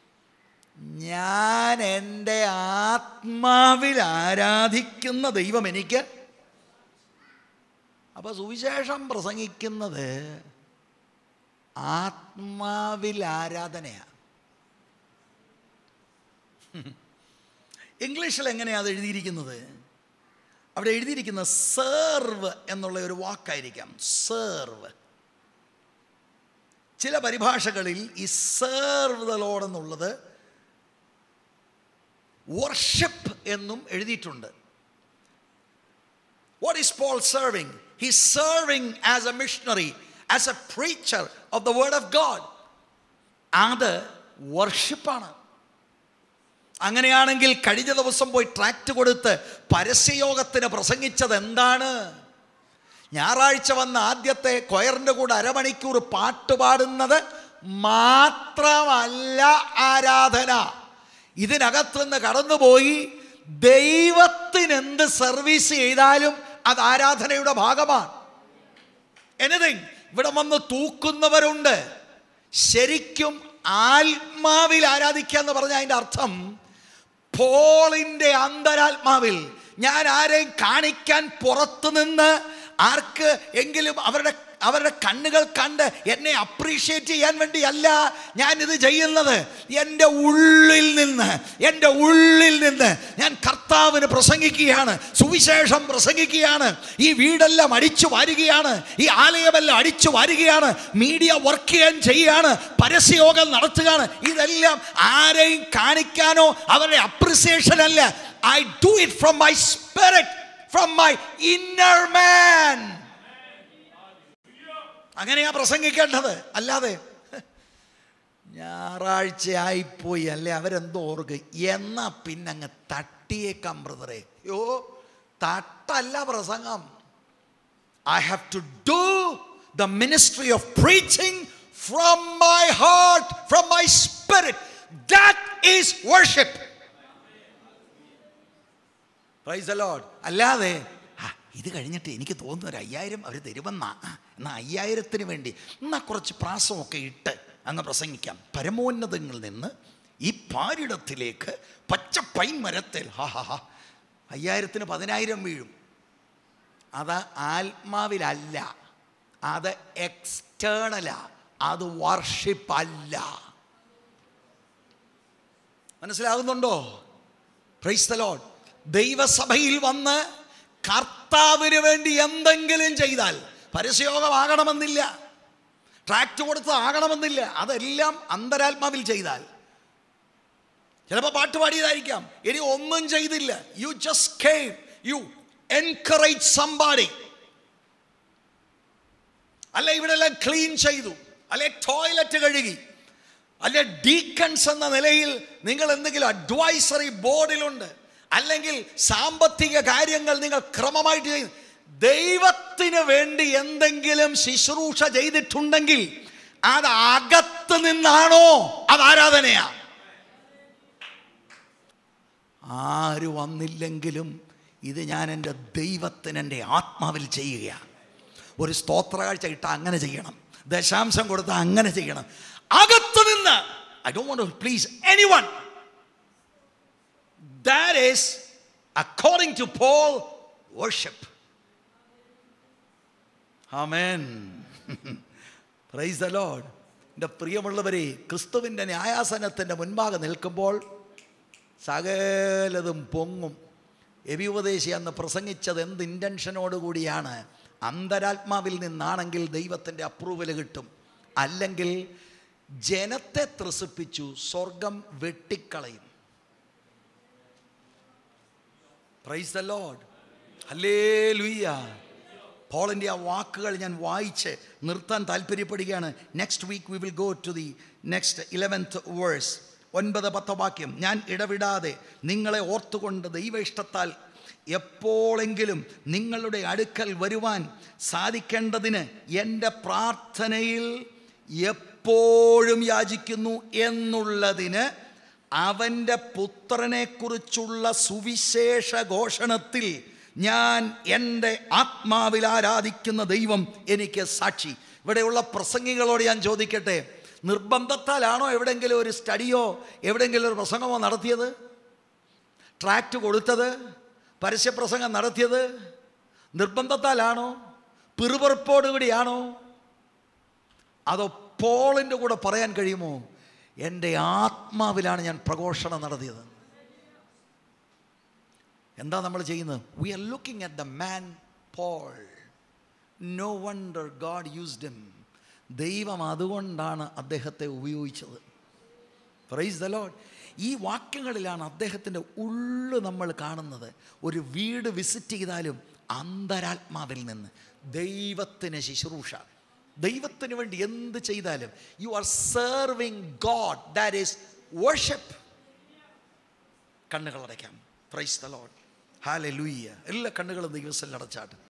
[SPEAKER 1] ഞാൻ എൻ്റെ ആത്മാവിൽ ആരാധിക്കുന്ന ദൈവം എനിക്ക് അപ്പോൾ സുവിശേഷം പ്രസംഗിക്കുന്നത് ആത്മാവിൽ ആരാധനയാണ് ഇംഗ്ലീഷിൽ എങ്ങനെയാണ് അത് എഴുതിയിരിക്കുന്നത് അവിടെ എഴുതിയിരിക്കുന്നത് സെർവ് എന്നുള്ള ഒരു വാക്കായിരിക്കാം സെർവ് ചില പരിഭാഷകളിൽ ഈ സെർവ് ദ ലോഡ് എന്നുള്ളത് വർഷിപ്പ് എന്നും എഴുതിയിട്ടുണ്ട് what is Paul serving he serving as a missionary as a preacher of the word of God അത് വർഷിപ്പാണ് അങ്ങനെയാണെങ്കിൽ കഴിഞ്ഞ ദിവസം പോയി ട്രാക്ട് കൊടുത്ത് പരസ്യയോഗത്തിന് പ്രസംഗിച്ചത് എന്താണ് ഞായറാഴ്ച വന്ന ആദ്യത്തെ കൊയറിൻ്റെ കൂടെ അരമണിക്കൂർ പാട്ട് പാടുന്നത് മാത്രമല്ല ആരാധന ഇതിനകത്ത് നിന്ന് കടന്നുപോയി ദൈവത്തിന് എന്ത് സർവീസ് ചെയ്താലും അത് ആരാധനയുടെ ഭാഗമാണ് എനിതിങ് ഇവിടെ വന്ന് തൂക്കുന്നവരുണ്ട് ശരിക്കും ആത്മാവിൽ ആരാധിക്കുക എന്ന് പറഞ്ഞ അതിൻ്റെ അർത്ഥം പോളിൻ്റെ അന്തരാത്മാവിൽ ഞാൻ ആരെയും കാണിക്കാൻ പുറത്തു നിന്ന് ആർക്ക് എങ്കിലും അവരുടെ അവരുടെ കണ്ണുകൾ കണ്ട് എന്നെ അപ്രീഷിയേറ്റ് ചെയ്യാൻ വേണ്ടിയല്ല ഞാൻ ഇത് ചെയ്യുന്നത് എൻ്റെ ഉള്ളിൽ നിന്ന് എൻ്റെ ഉള്ളിൽ നിന്ന് ഞാൻ കർത്താവിന് പ്രസംഗിക്കുകയാണ് സുവിശേഷം പ്രസംഗിക്കുകയാണ് ഈ വീടെല്ലാം അടിച്ചു വാരുകയാണ് ഈ ആലയമെല്ലാം അടിച്ചു വാരുകയാണ് മീഡിയ വർക്ക് ചെയ്യാൻ ചെയ്യുകയാണ് പരസ്യയോഗം നടത്തുകയാണ് ഇതെല്ലാം ആരെയും കാണിക്കാനോ അവരുടെ അപ്രിസിയേഷൻ അല്ല I do it from my spirit from my inner man അങ്ങനെയാ പ്രസംഗിക്കേണ്ടത് അല്ലാതെ ഞായറാഴ്ച ആയിപ്പോയി അല്ലേ അവരെന്തോ ഓർക്കുക എന്നാ പിന്നെ അങ്ങ് തട്ടിയേക്കാം ബ്രദറെ യോ തട്ടല്ല പ്രസംഗം I have to do the ministry of preaching from my heart from my spirit that is worship praise Lord അല്ലാതെ "ആ, ഇത് കഴിഞ്ഞിട്ട് എനിക്ക് തോന്നുന്നു ഒരു അയ്യായിരം അവർ തരുമെന്നാ ആ, എന്നാ അയ്യായിരത്തിന് വേണ്ടി എന്നാ കുറച്ച് പ്രാസമൊക്കെ ഇട്ട് അങ്ങ് പ്രസംഗിക്കാം പരമോന്നതങ്ങളിൽ നിന്ന് ഈ പാരിടത്തിലേക്ക് പച്ച പൈൻ മരത്തിൽ ഹാ ഹാ ഹാ അയ്യായിരത്തിന് പതിനായിരം വീഴും അത് ആത്മാവിലല്ല അത് എക്സ്റ്റേണലാ അത് വർഷിപ്പ് അല്ല മനസ്സിലാകുന്നുണ്ടോ പ്രൈസ് ദ ലോഡ് ദൈവസഭയിൽ വന്ന് കർത്താവിന് വേണ്ടി എന്തെങ്കിലും ചെയ്താൽ പരസ്യയോഗമാകണമെന്നില്ല ട്രാക്ട് കൊടുത്ത് ആകണമെന്നില്ല അതെല്ലാം അന്തരാത്മാവിൽ ചെയ്താൽ ചിലപ്പോൾ പാട്ട് പാടിയതായിരിക്കാം ഇനി ഒന്നും ചെയ്തില്ല you just came you encourage somebody അല്ലെ ഇവിടെ എല്ലാം ക്ലീൻ ചെയ്തു അല്ലെ ടോയ്ലറ്റ് കഴുകി അല്ലെ ഡീക്കൺസ് എന്ന നിലയിൽ നിങ്ങൾ എന്തെങ്കിലും അഡ്വൈസറി ബോർഡിലുണ്ട് അല്ലെങ്കിൽ സാമ്പത്തിക കാര്യങ്ങൾ നിങ്ങൾ ക്രമമായിട്ട് ചെയ്തു ദൈവത്തിന് വേണ്ടി എന്തെങ്കിലും ശുശ്രൂഷ ചെയ്തിട്ടുണ്ടെങ്കിൽ അത് അകത്ത് നിന്നാണോ അത് ആരാധനയാ ആര് വന്നില്ലെങ്കിലും ഇത് ഞാൻ എൻ്റെ ദൈവത്തിന് എൻ്റെ ആത്മാവിൽ ചെയ്യുകയാണ് ഒരു സ്തോത്രകാഴ്ച ഇട്ട അങ്ങനെ ചെയ്യണം ദശാംശം കൊടുത്ത അങ്ങനെ ചെയ്യണം അകത്ത് നിന്ന് I do want please anyone that is according to Paul worship amen praise the Lord എൻ്റെ പ്രിയമുള്ളവരെ ക്രിസ്തുവിൻ്റെ ന്യായാസനത്തിൻ്റെ മുൻപാകെ നിൽക്കുമ്പോൾ സകലതും പൊങ്ങും എബി ഉപദേശി അന്ന് പ്രസംഗിച്ചത് എന്ത് ഇൻറ്റൻഷനോട് കൂടിയാണ് അന്തരാത്മാവിൽ നിന്നാണെങ്കിൽ ദൈവത്തിൻ്റെ അപ്രൂവൽ കിട്ടും അല്ലെങ്കിൽ ജനത്തെ ത്രസിപ്പിച്ചു സ്വർഗം വെട്ടിക്കളയും പ്രൈസ് ദ ലോഡ് അല്ലേ ലുയ്യ പോളിൻ്റെ ആ വാക്കുകൾ ഞാൻ വായിച്ച് നിർത്താൻ താല്പര്യപ്പെടുകയാണ് next week we will go to the next eleventh verse ഒൻപത് പത്ത് വാക്യം ഞാൻ ഇടവിടാതെ നിങ്ങളെ ഓർത്തുകൊണ്ട് ദൈവ ഇഷ്ടത്താൽ എപ്പോഴെങ്കിലും നിങ്ങളുടെ അടുക്കൽ വരുവാൻ സാധിക്കേണ്ടതിന് എൻ്റെ പ്രാർത്ഥനയിൽ എപ്പോഴും യാചിക്കുന്നു എന്നുള്ളതിന് അവൻ്റെ പുത്രനെക്കുറിച്ചുള്ള സുവിശേഷ ഘോഷണത്തിൽ ഞാൻ എൻ്റെ ആത്മാവിൽ ആരാധിക്കുന്ന ദൈവം എനിക്ക് സാക്ഷി ഇവിടെയുള്ള പ്രസംഗികളോട് ഞാൻ ചോദിക്കട്ടെ നിർബന്ധത്താലാണോ എവിടെയെങ്കിലും ഒരു സ്റ്റഡിയോ എവിടെയെങ്കിലും ഒരു പ്രസംഗമോ നടത്തിയത് ട്രാക്റ്റ് കൊടുത്തത് പരസ്യപ്രസംഗം നടത്തിയത് നിർബന്ധത്താലാണോ പിറുപുറപ്പോടുകൂടിയാണോ അതോ പോളിൻ്റെ കൂടെ പറയാൻ കഴിയുമോ എൻ്റെ ആത്മാവിലാണ് ഞാൻ പ്രഘോഷണം നടത്തിയത് എന്താ നമ്മൾ ചെയ്യുന്നത് we are looking at the man Paul no wonder God used him ദൈവം അതുകൊണ്ടാണ് അദ്ദേഹത്തെ ഉപയോഗിച്ചത് പ്രൈസ് ദ ലോഡ് ഈ വാക്യങ്ങളിലാണ് അദ്ദേഹത്തിൻ്റെ ഉള്ളു നമ്മൾ കാണുന്നത് ഒരു വീട് വിസിറ്റ് ചെയ്താലും അന്തരാത്മാവിൽ നിന്ന് ദൈവത്തിന് ശുശ്രൂഷ ദൈവത്തിന് വേണ്ടി എന്ത് ചെയ്താലും you are serving God that is worship കണ്ണുകൾ അടയ്ക്കാം പ്രൈസ് ദ ലോഡ് ഹാലെ ലൂയ്യ എല്ലാ കണ്ണുകളും ദൈവസ്ഥൽ അടച്ചാട്ട്